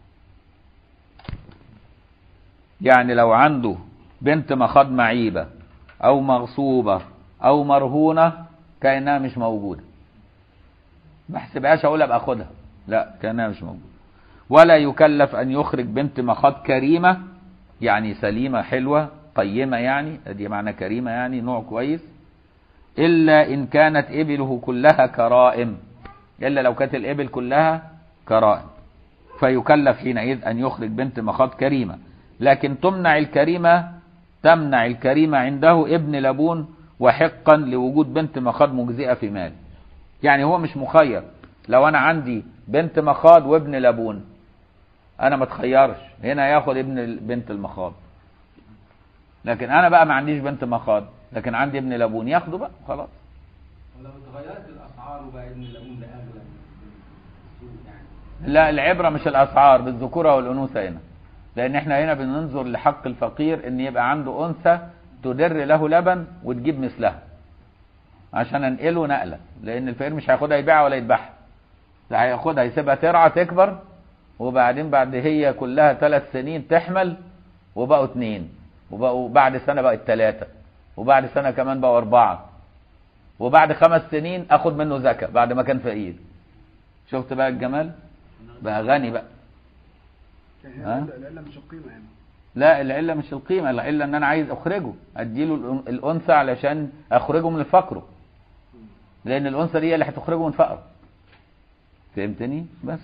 Speaker 1: يعني لو عنده بنت مخاض معيبة أو مغصوبة أو مرهونة كأنها مش موجودة ما احسبهاش أقول أبقى أخدها لا كأنها مش موجودة ولا يكلف أن يخرج بنت مخاض كريمة يعني سليمة حلوة قيمة يعني دي معنى كريمة يعني نوع كويس إلا إن كانت إبله كلها كرائم إلا لو كانت الإبل كلها كرائم فيكلف حينئذ أن يخرج بنت مخاض كريمة لكن تمنع الكريمة تمنع الكريمة عنده ابن لبون وحقا لوجود بنت مخاض مجزئة في مال يعني هو مش مخير لو أنا عندي بنت مخاض وابن لبون أنا ما تخيرش هنا ياخد ابن بنت المخاض لكن أنا بقى ما عنديش بنت مخاض لكن عندي ابن لبون ياخده بقى خلاص
Speaker 5: ولو اتغيرت الاسعار وبقى ابن الامون ده اغلى من السوق يعني
Speaker 1: لا العبرة مش الأسعار بالذكورة والأنوثة هنا لأن احنا هنا بننظر لحق الفقير إن يبقى عنده أنثى تدر له لبن وتجيب مثلها عشان أنقله نقلة لأن الفقير مش هياخدها يبيعها ولا يذبحها لا هياخدها يسيبها ترعى تكبر وبعدين بعد هي كلها ثلاث سنين تحمل وبقوا اتنين وبقوا بعد سنة بقت ثلاثة وبعد سنة كمان بقوا أربعة وبعد خمس سنين أخد منه زكاة بعد ما كان فقير شفت بقى الجمال بقى غني بقى
Speaker 3: يعني
Speaker 1: ها؟
Speaker 3: هي العلة مش القيمة يعني
Speaker 1: لا العلة مش القيمة العلة ان انا عايز اخرجه اديله الأن- الانثى علشان اخرجه من فقره لان الانثى دي هي اللي هتخرجه من فقره فهمتني بس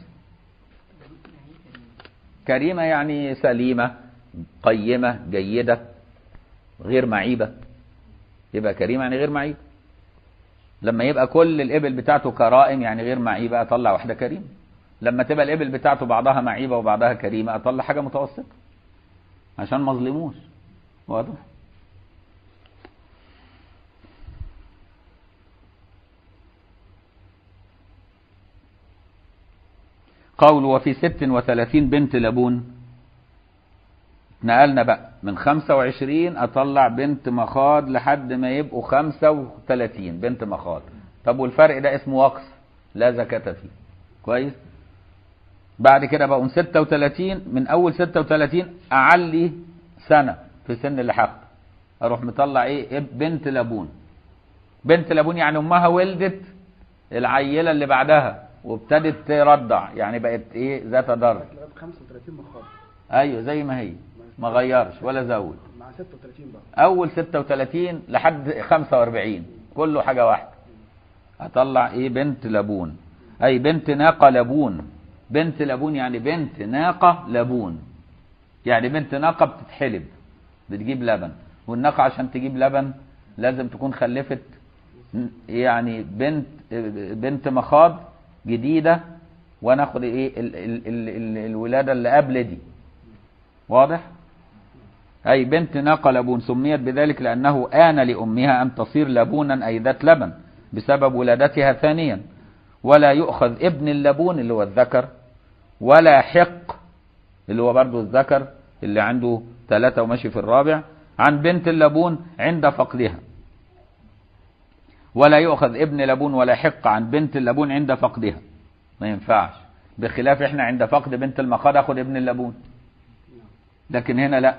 Speaker 1: كريمة يعني سليمة قيمة جيدة غير معيبة يبقى كريمة يعني غير معيبة لما يبقى كل الإبل بتاعته كرائم يعني غير معيبة أطلع واحدة كريمة لما تبقى الإبل بتاعته بعضها معيبة وبعضها كريمة أطلع حاجة متوسطة عشان ما اظلموش واضح قول وفي ست وثلاثين بنت لبون نقلنا بقى من خمسة وعشرين أطلع بنت مخاض لحد ما يبقوا خمسة وثلاثين بنت مخاض طب والفرق ده اسمه وقص لا زكاة فيه كويس بعد كده بقوا 36 من أول 36 أعلي سنة في سن اللحاق أروح مطلع إيه إب- بنت لبون بنت لبون يعني أمها ولدت العيلة اللي بعدها وابتدت ترضع يعني بقت إيه ذات ضرر
Speaker 3: لغاية 35 مخاض
Speaker 1: ايوه زي ما هي ما غيرش ولا زود
Speaker 3: مع 36 بقى
Speaker 1: اول 36 لحد 45 كله حاجه واحده هطلع ايه بنت لبون اي بنت ناقه لبون بنت لبون يعني بنت ناقه لبون يعني بنت ناقه بتتحلب بتجيب لبن والناقه عشان تجيب لبن لازم تكون خلفت يعني بنت بنت مخاض جديده وناخد ايه ال ال ال ال الولاده اللي قبل دي واضح أي بنت ناقة لبون سميت بذلك لأنه آن لأمها أن تصير لبونا أي ذات لبن بسبب ولادتها ثانيا ولا يؤخذ ابن اللبون اللي هو الذكر ولا حق اللي هو برضو الذكر اللي عنده ثلاثة وماشي في الرابع عن بنت اللبون عند فقدها ولا يؤخذ ابن لبون ولا حق عن بنت اللبون عند فقدها ما ينفعش بخلاف احنا عند فقد بنت المخاض اخد ابن اللبون لكن هنا لا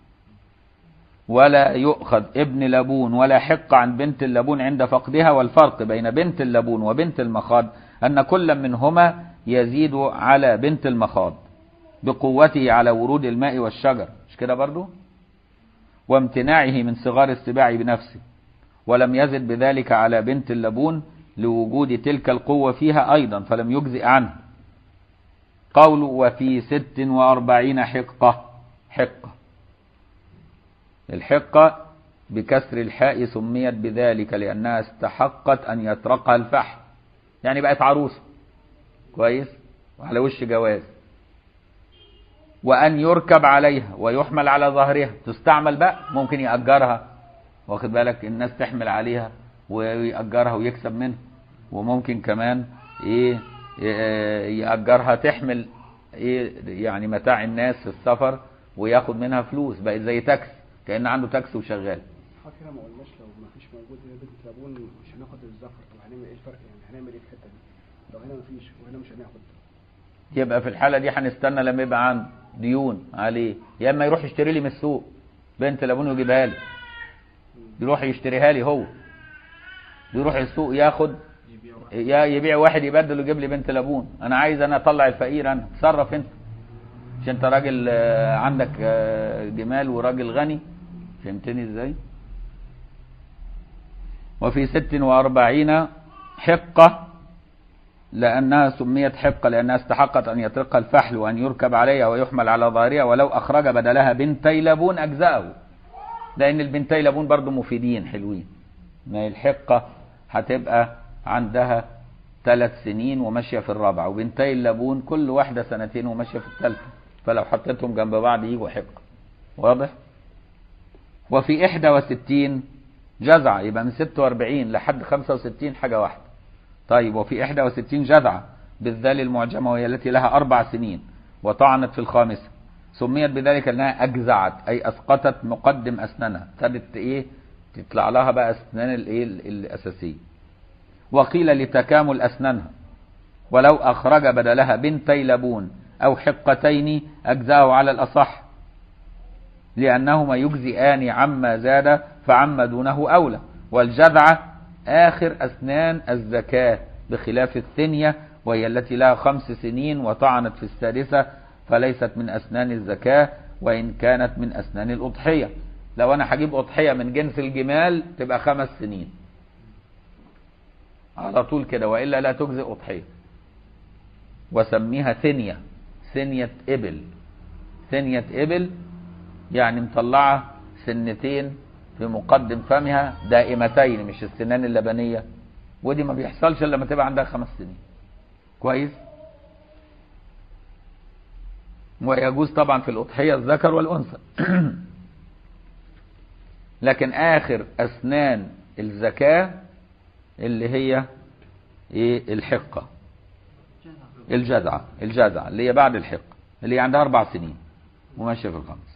Speaker 1: ولا يؤخذ ابن لبون ولا حق عن بنت اللبون عند فقدها والفرق بين بنت اللبون وبنت المخاض أن كل منهما يزيد على بنت المخاض بقوته على ورود الماء والشجر مش كده برضو وامتناعه من صغار السباع بنفسه ولم يزد بذلك على بنت اللبون لوجود تلك القوة فيها أيضا فلم يجزئ عنه قول وفي ست وأربعين حقة حقة الحقة بكسر الحاء سميت بذلك لأنها استحقت أن يطرقها الفحم يعني بقت عروسة كويس وعلى وش جواز وأن يركب عليها ويحمل على ظهرها تستعمل بقى ممكن يأجرها واخد بالك الناس تحمل عليها ويأجرها ويكسب منها وممكن كمان ايه إيه، يأجرها تحمل ايه يعني متاع الناس في السفر وياخد منها فلوس بقت زي تاكس كأن عنده تاكس وشغال
Speaker 3: حضرتك هنا ما قلناش لو ما فيش موجود هنا بنت لابون مش هناخد الزفر طب هنعمل ايه الفرق يعني هنعمل ايه في الحته دي لو هنا ما فيش وهنا مش هناخد
Speaker 1: يبقى في الحالة دي هنستنى لما يبقى عنده ديون عليه يا اما يروح يشتري لي من السوق بنت لابون ويجيبها لي يروح يشتريها لي هو يروح السوق ياخد يا يبيع واحد يبدل ويجيب لي بنت لابون انا عايز انا اطلع الفقير انا تصرف انت مش انت راجل آه، عندك آه، جمال وراجل غني فهمتني ازاي وفي ست واربعين حقة لأنها سميت حقة لأنها استحقت أن يطرق الفحل وأن يركب عليها ويحمل على ظهرها ولو أخرج بدلها بنتي لبون أجزأه لأن البنتي لبون برضو مفيدين حلوين ما هي الحقة هتبقى عندها ثلاث سنين وماشية في الرابعة وبنتي اللبون كل واحدة سنتين وماشية في الثالثة فلو حطيتهم جنب بعض يجوا حقة واضح وفي 61 جزعة يبقى من 46 لحد 65 حاجة واحدة طيب وفي 61 جذعة بالذال المعجمة وهي التي لها أربع سنين وطعنت في الخامسة سميت بذلك أنها أجزعت أي أسقطت مقدم أسنانها ابتدت إيه تطلع لها بقى أسنان الإيه ال- الأساسية وقيل لتكامل أسنانها ولو أخرج بدلها بنتي لبون أو حقتين أجزاه على الأصح لأنهما يجزئان عما زاد فعما دونه أولى والجذعة آخر أسنان الزكاة بخلاف الثنية وهي التي لها خمس سنين وطعنت في السادسة فليست من أسنان الزكاة وإن كانت من أسنان الأضحية لو أنا هجيب أضحية من جنس الجمال تبقى خمس سنين على طول كده وإلا لا تجزئ أضحية وسميها ثنية ثنية إبل ثنية إبل يعني مطلعة سنتين في مقدم فمها دائمتين مش السنان اللبنية ودي ما بيحصلش الا لما تبقى عندها خمس سنين كويس ويجوز طبعا في الأضحية الذكر والأنثى لكن آخر أسنان الزكاة اللي هي إيه الحقة الجذعة الجذعة اللي هي بعد الحقة اللي هي عندها أربع سنين وماشية في الخمس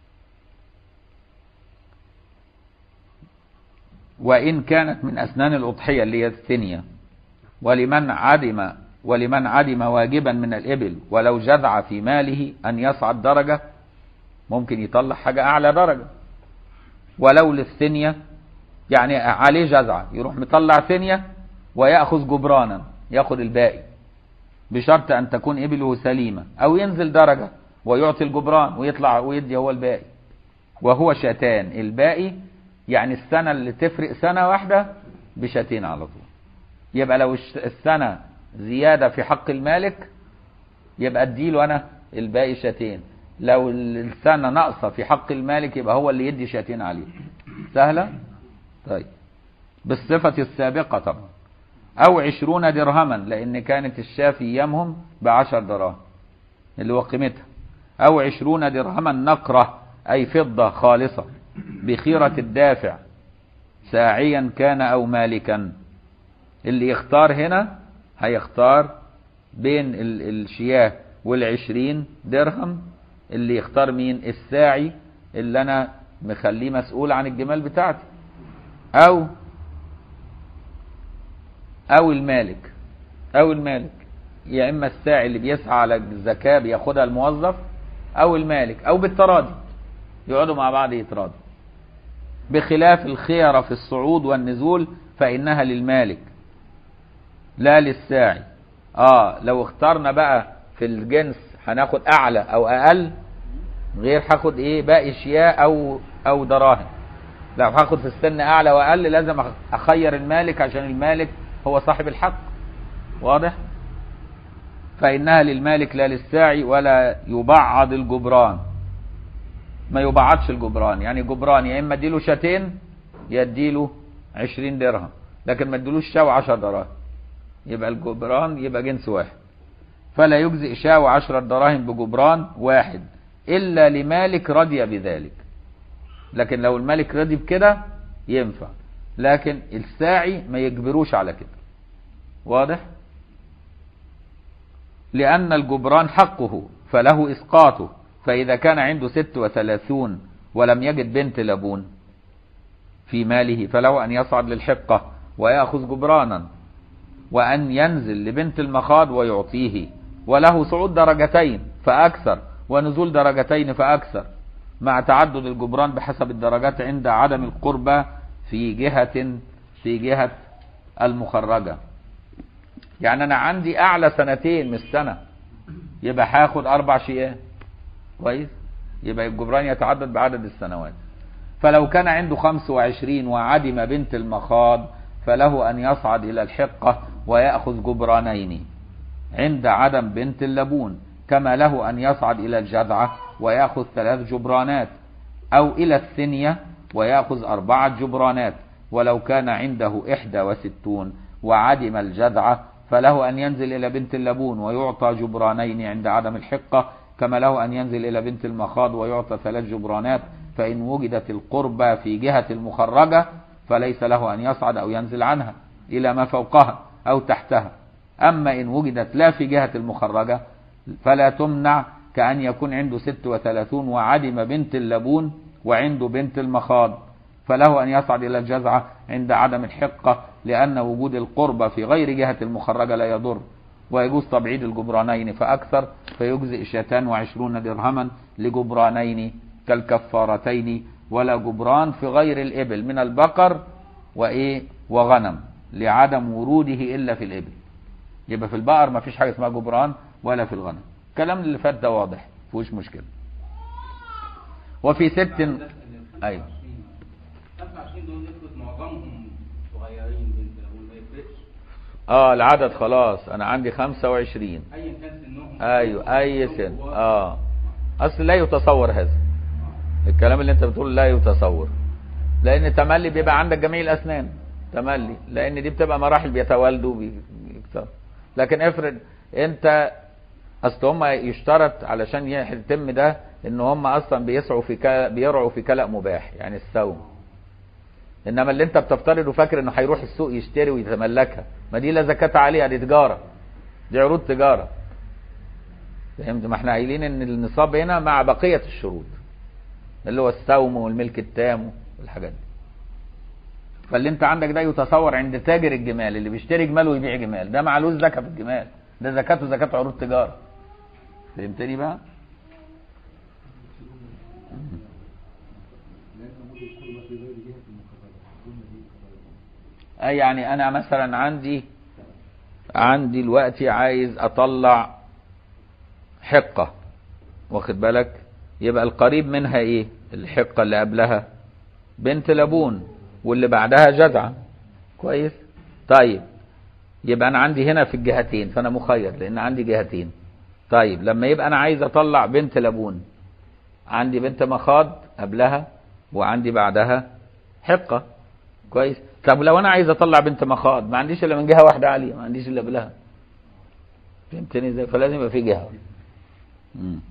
Speaker 1: وإن كانت من أسنان الأضحية اللي هي الثنية ولمن عدم ولمن عدم واجبا من الإبل ولو جذع في ماله أن يصعد درجة ممكن يطلع حاجة أعلى درجة ولو للثنية يعني عليه جذعة يروح مطلع ثنية ويأخذ جبرانا يأخذ الباقي بشرط أن تكون إبله سليمة أو ينزل درجة ويعطي الجبران ويطلع ويدي هو الباقي وهو شاتان الباقي يعني السنة اللي تفرق سنة واحدة بشاتين على طول يبقى لو الش- السنة زيادة في حق المالك يبقى اديله أنا الباقي شاتين لو السنة ناقصة في حق المالك يبقى هو اللي يدي شاتين عليه سهلة؟ طيب بالصفة السابقة طبعا أو عشرون درهما لأن كانت الشاة في أيامهم بعشر دراهم اللي هو قيمتها أو عشرون درهما نقرة أي فضة خالصة بخيرة الدافع ساعيا كان أو مالكا اللي يختار هنا هيختار بين ال- الشياه والعشرين درهم اللي يختار مين الساعي اللي أنا مخليه مسؤول عن الجمال بتاعتي أو أو المالك أو المالك يا اما الساعي اللي بيسعى على الزكاه بياخدها الموظف او المالك او بالتراضي يقعدوا مع بعض يتراضوا بخلاف الخيرة في الصعود والنزول فإنها للمالك لا للساعي اه لو اخترنا بقى في الجنس هناخد اعلى او اقل غير هاخد ايه باقي شياء او او دراهم لو هاخد في السن اعلى واقل لازم أخ- اخير المالك عشان المالك هو صاحب الحق واضح فانها للمالك لا للساعي ولا يبعض الجبران ما يبعضش الجبران يعني جبران يا اما اديله شاتين يا اديله 20 درهم لكن ما اديلوش شاو 10 دراهم يبقى الجبران يبقى جنس واحد فلا يجزئ شاو 10 دراهم بجبران واحد الا لمالك رضي بذلك لكن لو الملك رضي بكده ينفع لكن الساعي ما يجبروش على كده واضح لأن الجبران حقه فله إسقاطه فإذا كان عنده ست وثلاثون ولم يجد بنت لبون في ماله فله أن يصعد للحقة ويأخذ جبرانا وأن ينزل لبنت المخاض ويعطيه وله صعود درجتين فأكثر ونزول درجتين فأكثر مع تعدد الجبران بحسب الدرجات عند عدم القربة في جهة في جهة المخرجة يعني أنا عندي أعلى سنتين من السنة يبقى هاخد أربع شيئات كويس يبقى الجبران يتعدد بعدد السنوات فلو كان عنده 25 وعدم بنت المخاض فله أن يصعد إلى الحقة ويأخذ جبرانين عند عدم بنت اللبون كما له أن يصعد إلى الجذعة ويأخذ ثلاث جبرانات أو إلى الثنية ويأخذ أربعة جبرانات ولو كان عنده إحدى وستون وعدم الجذعة فله أن ينزل إلى بنت اللبون ويعطى جبرانين عند عدم الحقة كما له أن ينزل إلى بنت المخاض ويعطى ثلاث جبرانات فإن وجدت القربة في جهة المخرجة فليس له أن يصعد أو ينزل عنها إلى ما فوقها أو تحتها أما إن وجدت لا في جهة المخرجة فلا تمنع كأن يكون عنده ست وثلاثون وعدم بنت اللبون وعنده بنت المخاض فله أن يصعد إلى الجزعة عند عدم الحقة لأن وجود القربة في غير جهة المخرجة لا يضر ويجوز تبعيد الجبرانين فأكثر فيجزئ شاتان وعشرون درهما لجبرانين كالكفارتين ولا جبران في غير الإبل من البقر وإيه وغنم لعدم وروده إلا في الإبل يبقى في البقر ما فيش حاجة اسمها جبران ولا في الغنم الكلام اللي فات ده واضح فيهوش مشكلة وفي ست أيوه
Speaker 5: 25 دول افرض معظمهم صغيرين بنت لو ما يفرقش
Speaker 1: اه العدد خلاص انا عندي 25
Speaker 5: ايا كان سنهم
Speaker 1: ايوه اي سن اه اصل لا يتصور هذا الكلام اللي انت بتقوله لا يتصور لان تملي بيبقى عندك جميع الاسنان تملي لان دي بتبقى مراحل بيتوالدوا بيكتر لكن افرض انت اصل هم يشترط علشان يتم ده ان هم اصلا بيسعوا في كلا بيرعوا في كلأ مباح يعني السوم انما اللي انت بتفترضه فاكر انه هيروح السوق يشتري ويتملكها ما دي لا زكاة عليها دي تجارة دي عروض تجارة فهمت ما احنا قايلين ان النصاب هنا مع بقية الشروط اللي هو السوم والملك التام والحاجات دي فاللي انت عندك ده يتصور عند تاجر الجمال اللي بيشتري جمال ويبيع جمال ده معلوش زكاة في الجمال ده زكاته زكاة عروض تجارة فهمتني بقى اي يعني انا مثلا عندي عندي دلوقتي عايز اطلع حقة واخد بالك يبقى القريب منها ايه الحقة اللي قبلها بنت لبون واللي بعدها جذعة كويس طيب يبقى انا عندي هنا في الجهتين فانا مخير لان عندي جهتين طيب لما يبقى انا عايز اطلع بنت لبون عندي بنت مخاض قبلها وعندي بعدها حقة كويس طب لو انا عايز اطلع بنت مخاض ما عنديش الا من جهه واحده عاليه ما عنديش الا قبلها فهمتني ازاي فلازم يبقى في جهه مم.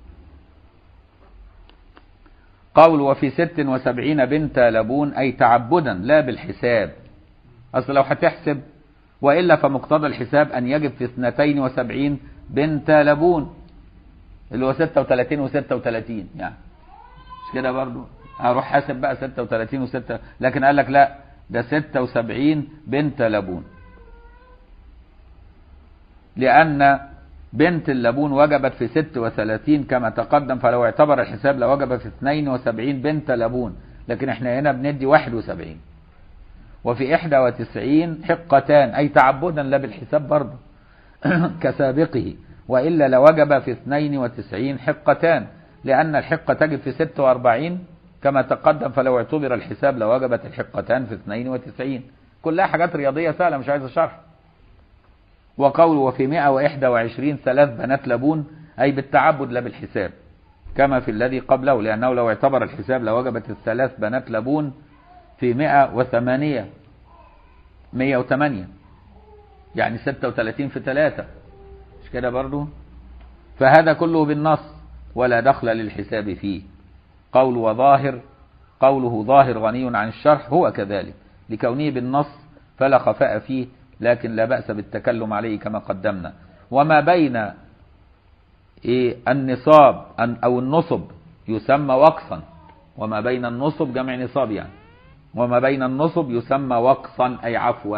Speaker 1: قول وفي ست وسبعين بنت لبون أي تعبدا لا بالحساب أصل لو هتحسب وإلا فمقتضى الحساب أن يجب في اثنتين وسبعين بنت لبون اللي هو ستة وتلاتين وستة وتلاتين يعني مش كده برضو هروح حاسب بقى ستة وتلاتين وستة لكن قال لك لا ده ستة وسبعين بنت لبون لأن بنت اللبون وجبت في 36 كما تقدم فلو اعتبر الحساب لوجب في 72 بنت لبون لكن احنا هنا بندي 71 وفي 91 حقتان أي تعبدا لا بالحساب برضه كسابقه وإلا لوجب في 92 حقتان لأن الحقة تجب في 46 كما تقدم فلو اعتبر الحساب لوجبت الحقتان في 92 كلها حاجات رياضية سهلة مش عايز شرح وقول وفي 121 ثلاث بنات لبون أي بالتعبد لا بالحساب كما في الذي قبله لأنه لو اعتبر الحساب لوجبت الثلاث بنات لبون في 108 108 يعني 36 في 3 مش كده برضو فهذا كله بالنص ولا دخل للحساب فيه قول وظاهر قوله ظاهر غني عن الشرح هو كذلك لكونه بالنص فلا خفاء فيه لكن لا بأس بالتكلم عليه كما قدمنا وما بين إيه النصاب أو النصب يسمى وقصا وما بين النصب جمع نصاب يعني وما بين النصب يسمى وقصا أي عفوا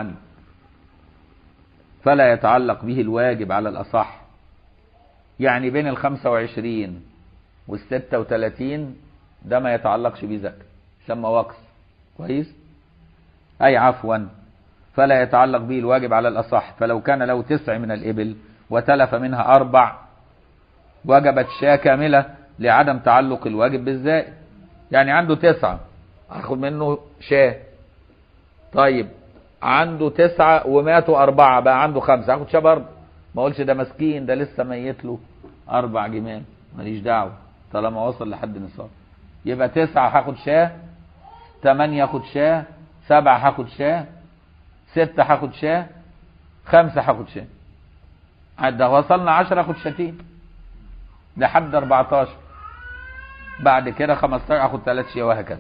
Speaker 1: فلا يتعلق به الواجب على الأصح يعني بين الخمسة وعشرين والستة وثلاثين ده ما يتعلقش به زكاة يسمى وقص كويس أي عفوا فلا يتعلق به الواجب على الأصح فلو كان له تسع من الإبل وتلف منها أربع وجبت شاة كاملة لعدم تعلق الواجب بالزائد يعني عنده تسعة أخذ منه شاة طيب عنده تسعة وماتوا أربعة بقى عنده خمسة أخذ شاة برضه ما أقولش ده مسكين ده لسه ميت له أربع جمال ماليش دعوة طالما وصل لحد نصاب يبقى تسعة هاخد شاة تمانية هاخد شاة سبعة هاخد شاة ستة هاخد شاة خمسة هاخد شاة ده وصلنا عشرة هاخد شاتين لحد 14 بعد كده 15 اخد ثلاث شيء وهكذا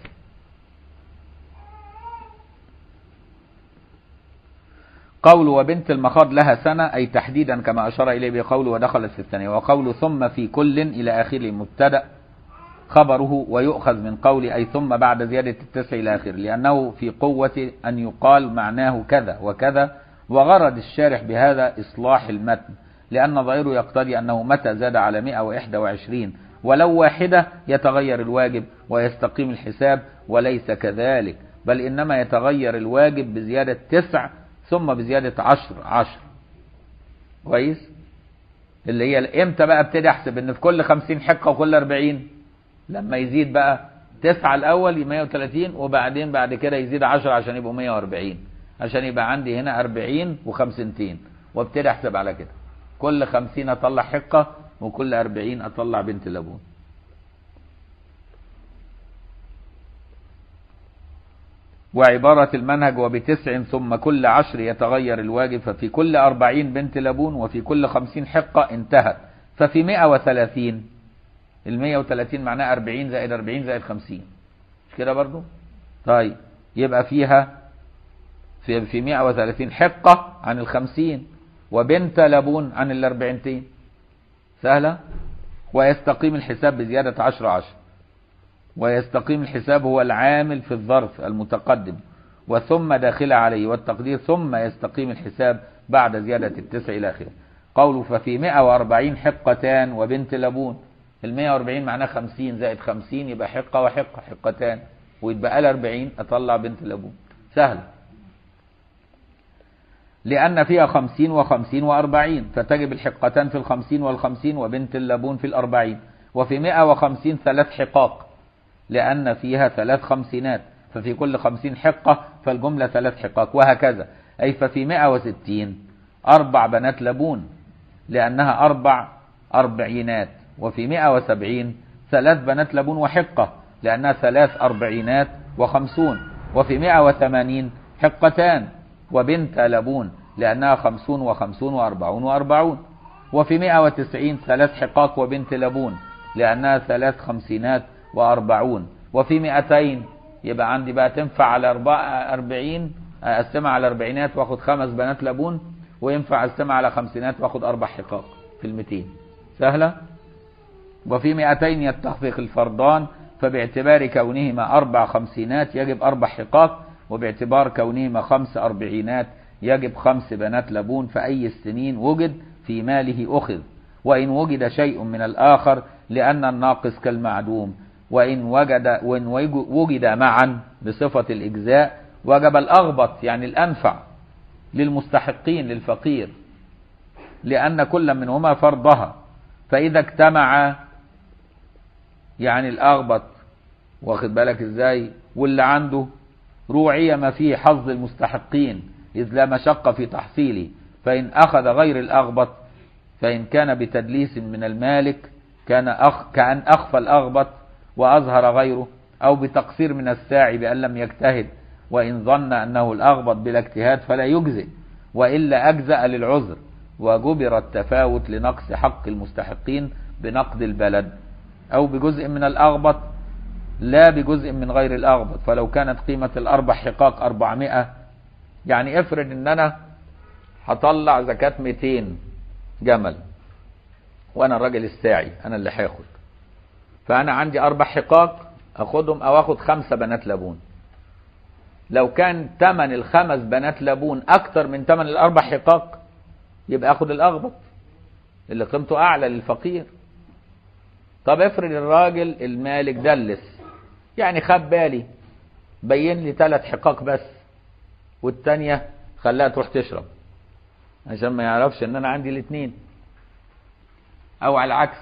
Speaker 1: قول وبنت المخاض لها سنة أي تحديدا كما أشار إليه بقول ودخلت في الثانية وقول ثم في كل إلى آخره مبتدأ خبره ويؤخذ من قول أي ثم بعد زيادة التسع إلى آخره لأنه في قوة أن يقال معناه كذا وكذا وغرض الشارح بهذا إصلاح المتن لأن ظاهره يقتضي أنه متى زاد على 121 ولو واحدة يتغير الواجب ويستقيم الحساب وليس كذلك بل إنما يتغير الواجب بزيادة تسع ثم بزيادة عشر عشر كويس اللي هي امتى بقى ابتدي احسب ان في كل 50 حقة وكل 40 لما يزيد بقى تسعة الاول 130 وبعدين بعد كده يزيد 10 عشان يبقوا 140 عشان يبقى عندي هنا 40 وخمسنتين وابتدي احسب على كده كل 50 اطلع حقة وكل 40 اطلع بنت لبون وعبارة المنهج وبتسع ثم كل عشر يتغير الواجب ففي كل أربعين بنت لبون وفي كل خمسين حقة انتهت ففي مئة وثلاثين المئة وثلاثين معناها أربعين زائد أربعين زائد خمسين مش كده برضو طيب يبقى فيها في في مئة وثلاثين حقة عن الخمسين وبنت لبون عن الأربعينتين سهلة ويستقيم الحساب بزيادة عشر عشر ويستقيم الحساب هو العامل في الظرف المتقدم وثم داخل عليه والتقدير ثم يستقيم الحساب بعد زيادة التسع إلى آخره قوله ففي 140 حقتان وبنت لبون ال 140 معناه 50 زائد 50 يبقى حقة وحقة حقتان ويتبقى لها 40 أطلع بنت لبون سهل لأن فيها خمسين وخمسين وأربعين فتجب الحقتان في الخمسين والخمسين وبنت اللبون في الأربعين وفي مئة وخمسين ثلاث حقاق لأن فيها ثلاث خمسينات ففي كل خمسين حقة فالجملة ثلاث حقاق وهكذا أي ففي مئة وستين أربع بنات لبون لأنها أربع أربعينات وفي مئة وسبعين ثلاث بنات لبون وحقة لأنها ثلاث أربعينات وخمسون وفي مئة وثمانين حقتان وبنت لبون لأنها خمسون وخمسون وأربعون وأربعون وفي مئة وتسعين ثلاث حقاق وبنت لبون لأنها ثلاث خمسينات وأربعون وفي مئتين يبقى عندي بقى تنفع على أربعين أقسمها على أربعينات وأخد خمس بنات لبون وينفع أقسمها على خمسينات وأخد أربع حقاق في المتين سهلة وفي مئتين يتفق الفردان فباعتبار كونهما أربع خمسينات يجب أربع حقاق وباعتبار كونهما خمس أربعينات يجب خمس بنات لبون في أي السنين وجد في ماله أخذ وإن وجد شيء من الآخر لأن الناقص كالمعدوم وإن وجد وإن وجد معا بصفة الإجزاء وجب الأغبط يعني الأنفع للمستحقين للفقير لأن كل منهما فرضها فإذا اجتمع يعني الأغبط واخد بالك ازاي واللي عنده روعية ما فيه حظ المستحقين إذ لا مشقة في تحصيله فإن أخذ غير الأغبط فإن كان بتدليس من المالك كان أخ كأن أخفى الأغبط وأظهر غيره أو بتقصير من الساعي بأن لم يجتهد وإن ظن أنه الأغبط بلا اجتهاد فلا يجزئ وإلا أجزأ للعذر وجبر التفاوت لنقص حق المستحقين بنقد البلد أو بجزء من الأغبط لا بجزء من غير الأغبط فلو كانت قيمة الأربع حقاق 400 يعني افرض ان انا هطلع زكاة 200 جمل وانا الراجل الساعي انا اللي هاخد فانا عندي اربع حقاق اخدهم او اخد خمسة بنات لبون لو كان تمن الخمس بنات لبون اكتر من تمن الاربع حقاق يبقى اخد الاغبط اللي قيمته اعلى للفقير طب افرض الراجل المالك دلس يعني خد بالي بين لي ثلاث حقاق بس والتانية خلاها تروح تشرب عشان ما يعرفش ان انا عندي الاثنين او على العكس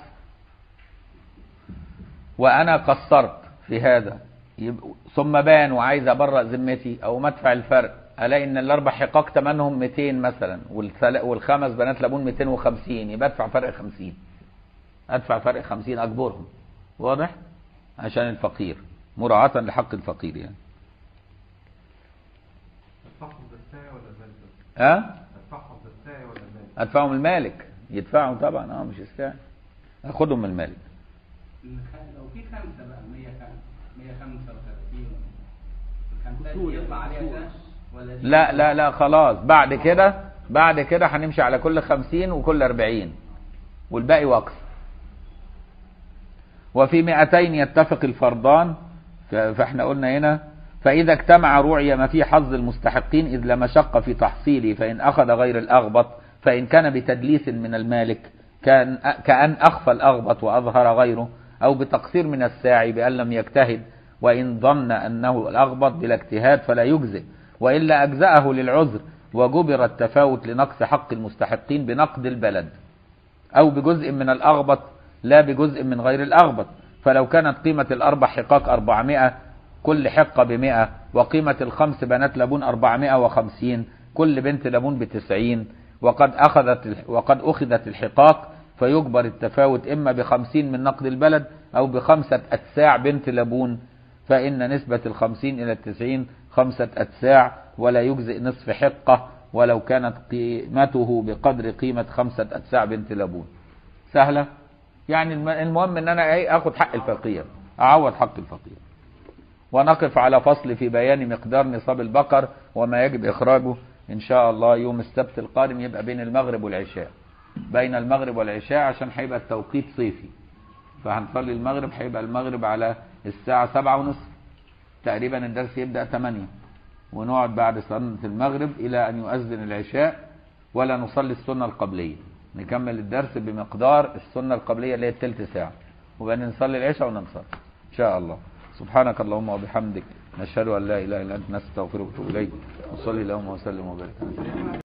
Speaker 1: وانا قصرت في هذا يبقى ثم بان وعايز ابرأ ذمتي او مدفع الفرق الاقي ان الاربع حقاق ثمنهم 200 مثلا والثل- والخمس بنات لابون 250 يبقى ادفع فرق 50 ادفع فرق 50 اجبرهم واضح عشان الفقير مراعاة لحق الفقير يعني
Speaker 4: ادفعهم بالساعي ولا المالك بس؟
Speaker 1: ها
Speaker 4: ادفعهم بالساعي ولا المالك؟
Speaker 1: ادفعهم المالك يدفعهم طبعا اه مش الساعي اخدهم من المالك
Speaker 5: الخ- لو في خمسة بقى 100 135 الخمسات
Speaker 3: أصول
Speaker 5: دي يطلع
Speaker 3: يعني،
Speaker 5: عليها
Speaker 3: أصول.
Speaker 5: ده ولا دي؟
Speaker 1: لا لا لا خلاص بعد كده بعد كده هنمشي على كل خمسين وكل أربعين والباقي وقف وفي مئتين يتفق الفرضان ف- فاحنا قلنا هنا فإذا اجتمع روعي ما في حظ المستحقين إذ لا مشقة في تحصيله فإن أخذ غير الأغبط فإن كان بتدليس من المالك كان كأن أخفى الأغبط وأظهر غيره أو بتقصير من الساعي بأن لم يجتهد وإن ظن أنه الأغبط بلا اجتهاد فلا يجزئ وإلا أجزأه للعذر وجبر التفاوت لنقص حق المستحقين بنقد البلد أو بجزء من الأغبط لا بجزء من غير الأغبط فلو كانت قيمة الأربع حقاق 400 كل حقة بمئة وقيمة الخمس بنات لبون 450 كل بنت لبون بتسعين وقد أخذت وقد أخذت الحقاق فيجبر التفاوت إما بخمسين من نقد البلد أو بخمسة أتساع بنت لبون فإن نسبة الخمسين إلى التسعين خمسة أتساع ولا يجزئ نصف حقة ولو كانت قيمته بقدر قيمة خمسة أتساع بنت لبون سهلة يعني الم- المهم ان انا ايه اخد حق الفقير اعوض حق الفقير ونقف على فصل في بيان مقدار نصاب البقر وما يجب اخراجه ان شاء الله يوم السبت القادم يبقى بين المغرب والعشاء بين المغرب والعشاء عشان هيبقى التوقيت صيفي فهنصلي المغرب هيبقى المغرب على الساعة سبعة ونصف تقريبا الدرس يبدأ 8 ونقعد بعد صلاة المغرب إلى أن يؤذن العشاء ولا نصلي السنة القبلية نكمل الدرس بمقدار السنة القبلية اللي هي التلت ساعة وبعدين نصلي العشاء وننصرف إن شاء الله سبحانك اللهم وبحمدك نشهد أن لا إله إلا أنت نستغفرك ونتوب إليك وصلي اللهم وسلم وبارك على سيدنا محمد.